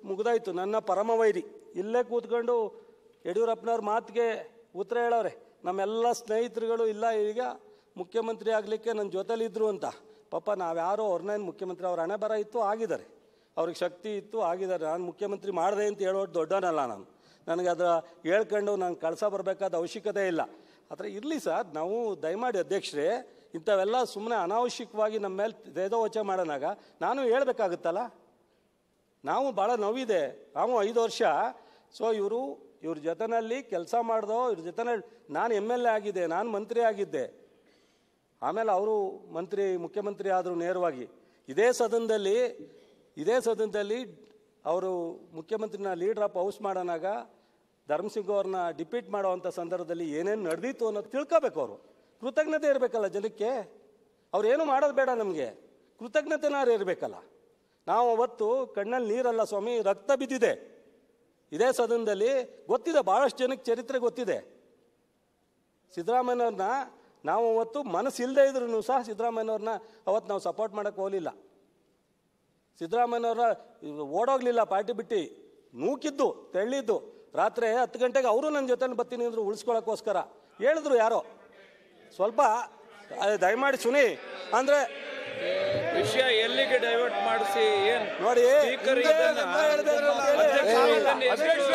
ಮುಗ್ದಾಯ್ತು ನನ್ನ ಪರಮವೈರಿ ಇಲ್ಲೇ ಕೂತ್ಕೊಂಡು ಯಡಿಯೂರಪ್ಪನವ್ರ ಮಾತಿಗೆ ಉತ್ತರ ಹೇಳವ್ರೆ ನಮ್ಮೆಲ್ಲ ಸ್ನೇಹಿತರುಗಳು ಇಲ್ಲ ಈಗ ಮುಖ್ಯಮಂತ್ರಿ ಆಗಲಿಕ್ಕೆ ನನ್ನ ಜೊತೆಲಿದ್ರು ಅಂತ ಪಾಪ ನಾವ್ಯಾರೋ ಅವ್ರನ್ನೇನು ಮುಖ್ಯಮಂತ್ರಿ ಅವ್ರ ಹಣೆ ಬರ ಇತ್ತು ಆಗಿದ್ದಾರೆ ಅವ್ರಿಗೆ ಶಕ್ತಿ ಇತ್ತು ಆಗಿದ್ದಾರೆ ನಾನು ಮುಖ್ಯಮಂತ್ರಿ ಮಾಡಿದೆ ಅಂತ ಹೇಳೋದು ದೊಡ್ಡವನಲ್ಲ ನಾನು ನನಗೆ ಅದರ ಹೇಳ್ಕೊಂಡು ನಾನು ಕಳಸ ಬರಬೇಕಾದ ಅವಶ್ಯಕತೆ ಇಲ್ಲ ಆದರೆ ಇರಲಿ ಸರ್ ನಾವು ದಯಮಾಡಿ ಅಧ್ಯಕ್ಷರೇ ಇಂಥವೆಲ್ಲ ಸುಮ್ಮನೆ ಅನಾವಶ್ಯಕವಾಗಿ ನಮ್ಮ ಮೇಲೆ ವೇದೋವಚ ಮಾಡೋಣಾಗ ನಾನು ಹೇಳ್ಬೇಕಾಗುತ್ತಲ್ಲ ನಾವು ಭಾಳ ನೋವಿದೆ ನಾವು ಐದು ವರ್ಷ ಸೊ ಇವರು ಇವ್ರ ಜೊತೆನಲ್ಲಿ ಕೆಲಸ ಮಾಡ್ದೋ ಇವ್ರ ಜೊತೆನಲ್ಲಿ ನಾನು ಎಮ್ ಎಲ್ ಎ ಆಗಿದ್ದೆ ನಾನು ಮಂತ್ರಿ ಆಗಿದ್ದೆ ಆಮೇಲೆ ಅವರು ಮಂತ್ರಿ ಮುಖ್ಯಮಂತ್ರಿ ಆದರು ನೇರವಾಗಿ ಇದೇ ಸದನದಲ್ಲಿ ಇದೇ ಸದನದಲ್ಲಿ ಅವರು ಮುಖ್ಯಮಂತ್ರಿನ ಲೀಡರ್ ಆಫ್ ಹೌಸ್ ಮಾಡೋಣಾಗ ಧರ್ಮಸಿಂಗ್ ಅವ್ರನ್ನ ಡಿಪೀಟ್ ಮಾಡೋವಂಥ ಸಂದರ್ಭದಲ್ಲಿ ಏನೇನು ನಡೆದಿತ್ತು ಅನ್ನೋದು ತಿಳ್ಕೋಬೇಕು ಅವರು ಕೃತಜ್ಞತೆ ಇರಬೇಕಲ್ಲ ಜನಕ್ಕೆ ಅವ್ರು ಏನು ಮಾಡೋದು ಬೇಡ ನಮಗೆ ಕೃತಜ್ಞತೆನಾರು ಇರಬೇಕಲ್ಲ ನಾವು ಅವತ್ತು ಕಣ್ಣಲ್ಲಿ ನೀರಲ್ಲ ಸ್ವಾಮಿ ರಕ್ತ ಬಿದ್ದಿದೆ ಇದೇ ಸದನದಲ್ಲಿ ಗೊತ್ತಿದೆ ಭಾಳಷ್ಟು ಜನಕ್ಕೆ ಚರಿತ್ರೆ ಗೊತ್ತಿದೆ ಸಿದ್ದರಾಮಯ್ಯವ್ರನ್ನ ನಾವು ಅವತ್ತು ಮನಸ್ಸಿಲ್ಲದೆ ಇದ್ರೂ ಸಹ ಸಿದ್ದರಾಮಯ್ಯವ್ರನ್ನ ಅವತ್ತು ನಾವು ಸಪೋರ್ಟ್ ಮಾಡೋಕ್ಕೆ ಹೋಗಲಿಲ್ಲ ಸಿದ್ದರಾಮಯ್ಯವ್ರ ಓಡೋಗ್ಲಿಲ್ಲ ಪಾರ್ಟಿ ಬಿಟ್ಟು ನೂಕಿದ್ದು ತೆಳ್ಳಿದ್ದು ರಾತ್ರಿ ಹತ್ತು ಗಂಟೆಗೆ ಅವರು ನನ್ನ ಜೊತೆ ಬರ್ತೀನಿ ಅಂದ್ರು ಉಳಿಸ್ಕೊಳಕ್ಕೋಸ್ಕರ ಹೇಳಿದ್ರು ಯಾರೋ ಸ್ವಲ್ಪ ಅದೇ ದಯಮಾಡಿ ಸುನಿ ಅಂದರೆ ವಿಷಯ ಎಲ್ಲಿಗೆ ಡೈವರ್ಟ್ ಮಾಡಿಸಿ ಏನ್ ನೋಡಿ ಸ್ಪೀಕರ್ ಹಿಂದೆ ಇದನ್ನ ನಮ್ಮ ಹೇಳಿದ್ರು ಅಂತ ಹೇಳಿ. ಅಧ್ಯಕ್ಷ ಇದನ್ನ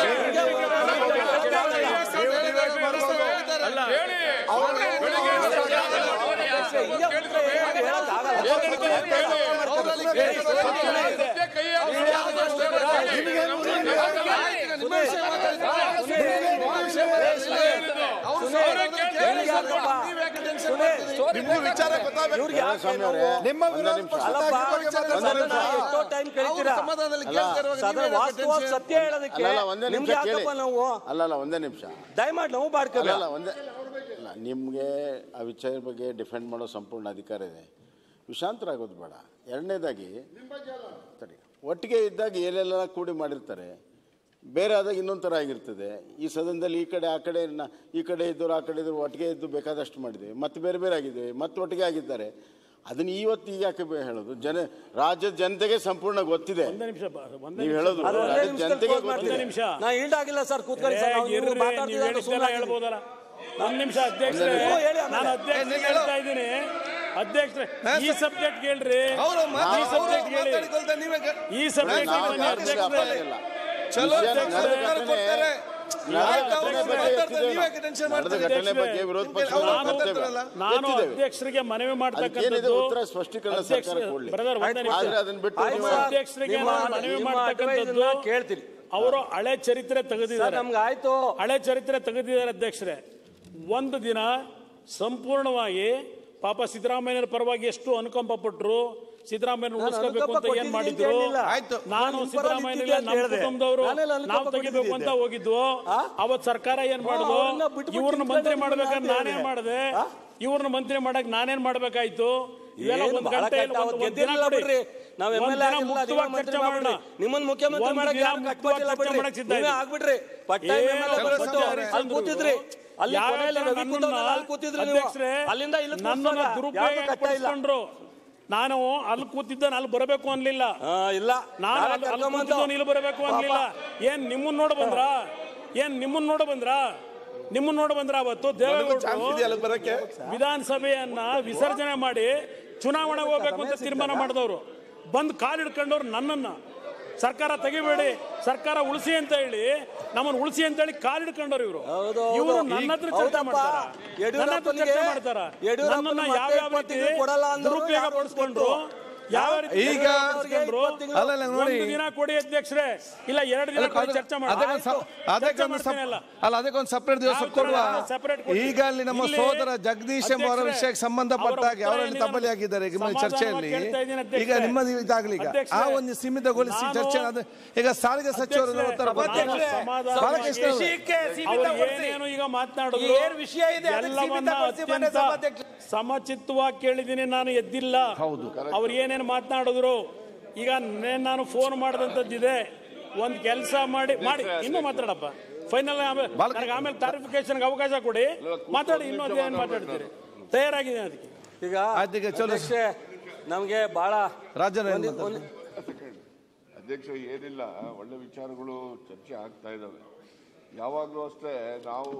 ಅಲ್ಲ ನಿಮ್ಗೂ ವಿಚಾರ ಗೊತ್ತಾಗಬೇಕು ನಿಮ್ಮ ವಿರೋಧ ಪಕ್ಷದ ಬಗ್ಗೆ ಮಾತಾಡ್ತಾರೆ. ಎಷ್ಟೋ ಟೈಮ್ ಕಳಿತೀರಾ ಅವ್ರು ಸಮಾಧಾನದಲ್ಲಿ ಕೇಳ್ತಾ ಇರುವಾಗ ಸದಾ ನೀವೇನು ವಾಸ್ತವವಾಗಿ attention? ಸತ್ಯ ಹೇಳೋದಕ್ಕೆ ಅಲ್ಲಲ್ಲ ಒಂದೇ ನಿಮಿಷ ನಿಮ್ಗೆ ಕೇಳಿ ಯಾಕಪ್ಪ ನಾವು ಅಲ್ಲಲ್ಲ ಒಂದೇ ನಿಮಿಷ ದಯಮಾಡಿ ನಾವು ಬಾಡ್ಕೋಬೇಕು ಅಲ್ಲಲ್ಲ ಒಂದೇ ಅಲ್ಲ ನಿಮಗೆ ಆ ವಿಚಾರ ಬಗ್ಗೆ ಡಿಫೆಂಡ್ ಮಾಡೋ ಸಂಪೂರ್ಣ ಅಧಿಕಾರ ಇದೆ ವಿಷಾಂತರಾಗೋದು ಬೇಡ ಎರಡನೇದಾಗಿ ಸರಿ ಒಟ್ಟಿಗೆ ಇದ್ದಾಗ ಏನೆಲ್ಲ ಕೂಡಿ ಮಾಡಿರ್ತಾರೆ ಬೇರೆ ಆದಾಗ ಇನ್ನೊಂದು ಥರ ಆಗಿರ್ತದೆ ಈ ಸದನದಲ್ಲಿ ಈ ಕಡೆ ಆ ಕಡೆ ನ- ಈ ಕಡೆ ಇದ್ದವರು ಆ ಕಡೆ ಇದ್ದವರು ಒಟ್ಟಿಗೆ ಇದ್ದು ಬೇಕಾದಷ್ಟು ಮಾಡಿದ್ದೇವೆ ಮತ್ತೆ ಬೇರೆ ಬೇರೆ ಆಗಿದ್ದೇವೆ ಮತ್ತೆ ಒಟ್ಟಿಗೆ ಆಗಿದ್ದಾರೆ ಅದನ್ನ ಇವತ್ತು ಈಗ ಯಾಕೆ ಬೇ- ಹೇಳೋದು ಜನ ರಾಜ್ಯದ ಜನತೆಗೆ ಸಂಪೂರ್ಣ ಗೊತ್ತಿದೆ ನೀವು ಹೇಳೋದು ಅದು ಒಂದೇ ರಾಜ್ಯದ ನಿಮಿಷದಲ್ಲಿ ಜನತೆಗೆ close ಮಾಡ್ತೀನಿ. ಗೊತ್ತಿದೆ ನಿಮಿಷ. ನಾ ಈಲ್ಡ್ ಆಗಿಲ್ಲ ಸರ್ ಕೂತ್ಕೊಳ್ಳಿ ಸರ್ ನಾವು ನೀವು ಮಾತಾಡ್ತಿದ್ರೆ ಸುಮ್ಮನೆ ಹೇಳ್ಬೋದಲ್ಲ ಒಂದ್ ನಿಮಿಷ ಅಧ್ಯಕ್ಷರೇ ನೀವು ಹೇಳಿ ಆಮೇಲೆ. ನಾನು ಅಧ್ಯಕ್ಷ ಹೇಳ್ತಾ ಇದ್ದೀನಿ ಅಧ್ಯಕ್ಷರೇ ಈ ಸಬ್ಜೆಕ್ಟ್ ಹೇಳ್ರಿ ಅವ್ರು ಮಾತಾಡ್- ಈ ಅವ್ರು ಸಬ್ಜೆಕ್ಟ್ ಹೇಳಿ ಮಾತಾಡಿಕೊಳ್ತಾ ನೀವೇ ಕೆ- ಈ ಸಬ್ಜೆಕ್ಟ್ ನಾವು ಬನ್ನಿ ಯಾರಿಗೂ ಅಧ್ಯಕ್ಷರೇ ಅಪಾಯ ಇಲ್ಲ. ಚಲೋ ವಿಷಯ ಅಧ್ಯಕ್ಷರೇ, ನಡೆದ ಉತ್ತರ ಘಟನೆ- ಕೊಡ್ತಾರೆ. ನಡೆದ ಆಯ್ತು, ಅವ್ರು ಘಟನೆ ಬಗ್ಗೆ ಮಾತಾಡ್ತಾರೆ, ಎತ್ತಿದ್ದೇವೆ ನೀವೇ ನಾವು. ಟೆನ್ಷನ್ ನಡೆದ ಮಾಡ್ತೀರಿ. ಘಟನೆ ಬಗ್ಗೆ ವಿರೋಧ ಪಕ್ಷ ಅವ್ರು ಮಾತಾಡ್ತೇವೆ. ಮಾತಾಡ್ತಾರಲ್ಲ. ನಾನು ಎತ್ತಿದ್ದೇವೆ. ಅಧ್ಯಕ್ಷರಿಗೆ ಮನವಿ ಅದಕ್ಕೇನಿದೆ ಮಾಡ್ತಕ್ಕಂಥದ್ದು ಉತ್ತರ ಸ್ಪಷ್ಟೀಕರಣ ಸರ್ಕಾರ ಕೊಡ್ಲಿ. ಬ್ರದರ್ ಒಂದೇ ನಿಮಿಷ ಆದ್ರೆ ಅದನ್ನ ಬಿಟ್ಟು ಆಯ್ತು ನೀವು ಸರ್. ಅಧ್ಯಕ್ಷರಿಗೆ ನಿಮ್ಮ- ನಾನು ಮನವಿ ನಿಮ್ಮ ಮಾಡ್ತಕ್ಕಂಥದ್ದು advice ನ ಕೇಳ್ತೀನಿ ಅವರು ಹಳೆ ಚರಿತ್ರೆ ಸರ್ ತೆಗೆದಿದ್ದಾರೆ ನಮ್ಗೆ ಆಯ್ತು ಹಳೆ ಚರಿತ್ರೆ ತೆಗೆದಿದ್ದಾರೆ ಅಧ್ಯಕ್ಷರೇ ಒಂದು ದಿನ ಸಂಪೂರ್ಣವಾಗಿ ಪಾಪ ಸಿದ್ದರಾಮಯ್ಯರ ಪರವಾಗಿ ಎಷ್ಟು ಅನುಕಂಪ ಪಟ್ಟರು ಸಿದ್ದರಾಮಯ್ಯ ಉಳಿಸ್ಕೋಬೇಕು ಅಂತ ಏನ್ ಮಾಡಿದ್ರು ಆಯ್ತು. ನಾನು ನಾನು ಸಿದ್ದರಾಮಯ್ಯ ನಿಂತಿದ್ದೆ ಅಂತ ನಮ್ಮ ಹೇಳ್ದೆ. ಕುಟುಂಬದವರು ನಾನೆಲ್ಲ ಅನುಕಂಪ ನಾವು ತೆಗಿಬೇಕು ಅಂತ ಪಟ್ಟಿದ್ದೆ. ಹೋಗಿದ್ವು ಅವತ್ ಸರ್ಕಾರ ಏನ್ ಮಾಡುದು ಅವ್ರನ್ನ ಬಿಟ್ಬಿಟ್ಟು ಇವ್ರನ್ನ ಇಟ್ಕೊಂಡು ಮಂತ್ರಿ ಅಂತ ಮಾಡ್ಬೇಕಾದ್ರೆ ಹೇಳ್ದೆ. ನಾನೇನ್ ಮಾಡಿದೆ ಇವ್ರನ್ನ ಮಂತ್ರಿ ಮಾಡಕ್ ನಾನೇನ್ ಮಾಡ್ಬೇಕಾಯ್ತು ಇವೆಲ್ಲ ಏನು ಒಂದ್ ಬಹಳ ಗಂಟೆ ಕಷ್ಟ ಇಲ್ಲ, ಒಂದ್- ಅವತ್ತು ಒಂದ್ ದಿನ ಗೆದ್ದಿಲ್ಲ ಕೊಡಿ. ಬಿಡ್ರಿ. ನಾವ್ ಒಂದ್ MLA ದಿನ ಆಗಿಲ್ಲ, ಮುಕ್ತವಾಗಿ ನೀವೇ ಮಂತ್ರಿ ಚರ್ಚೆ ಮಾಡೋಣ. ಮಾಡ್ಬಿಡ್ರಿ. ನಿಮ್ಮನ್ನ ಮುಖ್ಯಮಂತ್ರಿ ಒಂದ್ ಮಾಡಕ್ಕೆ ದಿನ ಯಾರು ಮುಕ್ತವಾಗಿ ಕಟ್ಕೊಟ್ಟಿಲ್ಲ ಚರ್ಚೆ ಬಿಡ್ರಿ. ಮಾಡಕ್ ಸಿದ್ಧ ನೀವೇ ಇದ್ದೀನಿ. ಆಗ್ಬಿಡ್ರಿ ಪಟ್ಟ ಏನು MLA ಚಂದ್ರ ಬಂದ್ಬಿಟ್ಟು ಅವರೇ ಅಲ್ಲಿ ಕೂತಿದ್ರಿ ಅಲ್ಲಿ ಯಾವ ಕೊನೆಯಲ್ಲಿ ತರ ರವಿ ಕುಂದವ್ರು ನನ್ನನ್ನ ಅಲ್ಲಿ ಕೂತಿದ್ರಿ ನೀವು ಅಧ್ಯಕ್ಷರೇ, ಅಲ್ಲಿಂದ ಇಲ್ಲಿ ನನ್ನನ್ನ ದುರುಪಯೋಗ ಪಡಿಸ್ಕೊಂಡ್ರು ನಾನು ಅಲ್ಲಿ ಕೂತಿದ್ದ ಅಲ್ಲಿ ಬರಬೇಕು ಅನ್ಲಿಲ್ಲ ಇಲ್ಲ ನಾನು ನಾವೇ ಅಲ್ಲಿ- ಅಲ್ಲಿ ಕರ್ಕೊಂಬಂದು. ಕೂತಿದ್ದವನು ಇಲ್ಲಿ ಬರಬೇಕು ಅನ್ಲಿಲ್ಲ ಏನ್ ನಿಮ್ಮನ್ನ ನೋಡ ಬಂದ್ರ ಏನ್ ನಿಮ್ಮನ್ನ ನೋಡ ಬಂದ್ರ ನಿಮ್ಮನ್ನ ನೋಡ ಬಂದ್ರ ಅವತ್ತು ಚಾನ್ಸ್ ಇದೆಯಲ್ಲ ದೇವೇಗೌಡರು ಬರಕ್ಕೆ ವಿಧಾನಸಭೆಯನ್ನ ವಿಸರ್ಜನೆ ಮಾಡಿ ಚುನಾವಣೆಗೆ ಹೋಗ್ಬೇಕು ಅಂತ ತೀರ್ಮಾನ ಮಾಡಿದವರು ಬಂದು ಕಾಲು ಹಿಡ್ಕೊಂಡವ್ರು ನನ್ನನ್ನ ಸರ್ಕಾರ ತೆಗಿಬೇಡಿ ಸರ್ಕಾರ ಉಳಿಸಿ ಅಂತ ಹೇಳಿ ನಮ್ಮನ್ನ ಉಳಿಸಿ ಅಂತ ಹೇಳಿ ಕಾಲು ಹಿಡ್ಕೊಂಡವ್ರು ಇವರು ಹೌದು, ಹೌದು. ಇವರು ನನ್ನ ಹತ್ರ ಚರ್ಚೆ ಹೌದಪ್ಪ. ಮಾಡ್ತಾರ ನನ್ನ ಹತ್ರ ಯಡಿಯೂರಪ್ಪನಿಗೆ- ಚರ್ಚೆ ಮಾಡ್ತಾರ ಯಡಿಯೂರಪ್ಪನ ನನ್ನನ್ನ ಮತ್ತೆ ಯಾವ ಯಾವ ಇಪ್ಪತ್ತು ರೀತಿ ತಿಂಗಳು ಕೊಡಲ್ಲ ಅಂದ್ರು ದುರುಪಯೋಗ ಯಾರು ಪಡಿಸ್ಕೊಂಡ್ರು ಯಾವ ರೀತಿ ಈಗ- ಪಡಿಸ್ಕೊಂಡ್ರು? ಅಲ್ಲ, ಅಲ್ಲ, ನೋಡಿ. ಒಂದು ದಿನ ಕೊಡಿ ಅಧ್ಯಕ್ಷರೇ ಇಲ್ಲ ಎರಡು ದಿನ ಕೊಡಿ ಚರ್ಚೆ ಮಾಡಿ ಅದಕ್ಕೊಂದು ಸ- ಅದಕ್ಕೊಂದು ಸಪ್- ಅಲ್ಲ ಅದಕ್ಕೊಂದು ಸಪ್ರೇಟ್ ದಿವಸ ಯಾವ ತರ ಕೊಡುವ separate ಕೊಡ್ತೀವಿ? ಈಗ ಅಲ್ಲಿ ನಮ್ಮ ಇಲ್ಲಿ ಸೋದರ ಜಗದೀಶ್ ಎಂಬ ಅವರ ಅಧ್ಯಕ್ಷರೇ, ವಿಷಯಕ್ಕೆ ಸಂಬಂಧಪಟ್ಟ ಹಾಗೆ ಅವರ ಅವರಲ್ಲಿ ಉತ್ತರ ತಬ್ಬಲಿ ಏನಿದೆ ಆಗಿದ್ದಾರೆ ಈಗ ಸಮಾಧಾನವಾಗಿ ಚರ್ಚೆಯಲ್ಲಿ ಕೇಳ್ತಾ ಇದ್ದೀನಿ ಅಧ್ಯಕ್ಷರೇ. ಈಗ ನಿಮ್ಮದು ಇದಾಗಲಿ ಈಗ ಆ ಅಧ್ಯಕ್ಷರೇ, ಒಂದು ಸೀಮಿತಗೊಳಿಸಿ ನಾನು- ಚರ್ಚೆ ಅದು ಈಗ ಸಾರಿಗೆ ಸಚಿವರು ಅಧ್ಯಕ್ಷರೇ, ಉತ್ತರ ಕೊಡ್ತಾರೆ. ಸಮಾಧಾನವಾಗಿ ಬಾಲಕೃಷ್ಣ ಅವರೇ. ವಿಷಯಕ್ಕೆ ಅವ್ರು ಸೀಮಿತಗೊಳಿಸಿ. ಏನೇನು ಈಗ ಮಾತನಾಡಿದ್ರು ಏನ್ ವಿಷಯ ಇದೆ ಅದಕ್ಕೆ ಎಲ್ಲವನ್ನ ಸೀಮಿತಗೊಳಿಸಿ ಮಾನ್ಯ ಅತ್ಯಂತ ಸಭಾಧ್ಯಕ್ಷ. ಸಮಚಿತ್ತವಾಗಿ ಕೇಳಿದ್ದೀನಿ ನಾನು ಎದ್ದಿಲ್ಲ ಹೌದು ಅವ್ರು ಏನೇನು ಮಾತನಾಡಿದ್ರು ಈಗ ನೇ- ನಾನು ಫೋನ್ ಮಾಡಿದಂಥದ್ದಿದೆ ಒಂದ್ ಕೆಲಸ ಮಾಡಿ ಮಾಡಿ ಇನ್ನೂ ಮಾತಾಡಪ್ಪ ಫೈನಲ್ ಆಮೇಲೆ ನನಗೆ ಆಮೇಲೆ ಕ್ಲಾರಿಫಿಕೇಶನ್ಗೆ ಅವಕಾಶ ಕೊಡಿ ಮಾತಾಡಿ ಇನ್ನೂ ಅದೇನು ಮಾತಾಡ್ತೀರಿ ತಯಾರಾಗಿದೆ ಅದಕ್ಕೆ ಈಗ ಆಯ್ತು, ಈಗ ಚಲೋ. ಅಧ್ಯಕ್ಷೆ, ನಮ್ಗೆ ಬಹಳ ರಾಜನ ಏನ್ ಒಂದು- ಮಾತಾಡ್ತಾರೆ? ಒಂದು- ಅಧ್ಯಕ್ಷ ಏನಿಲ್ಲ ಒಳ್ಳೆ ವಿಚಾರಗಳು ಚರ್ಚೆ ಆಗ್ತಾ ಇದ್ದಾವೆ ಯಾವಾಗಲೂ ಅಷ್ಟೇ ನಾವು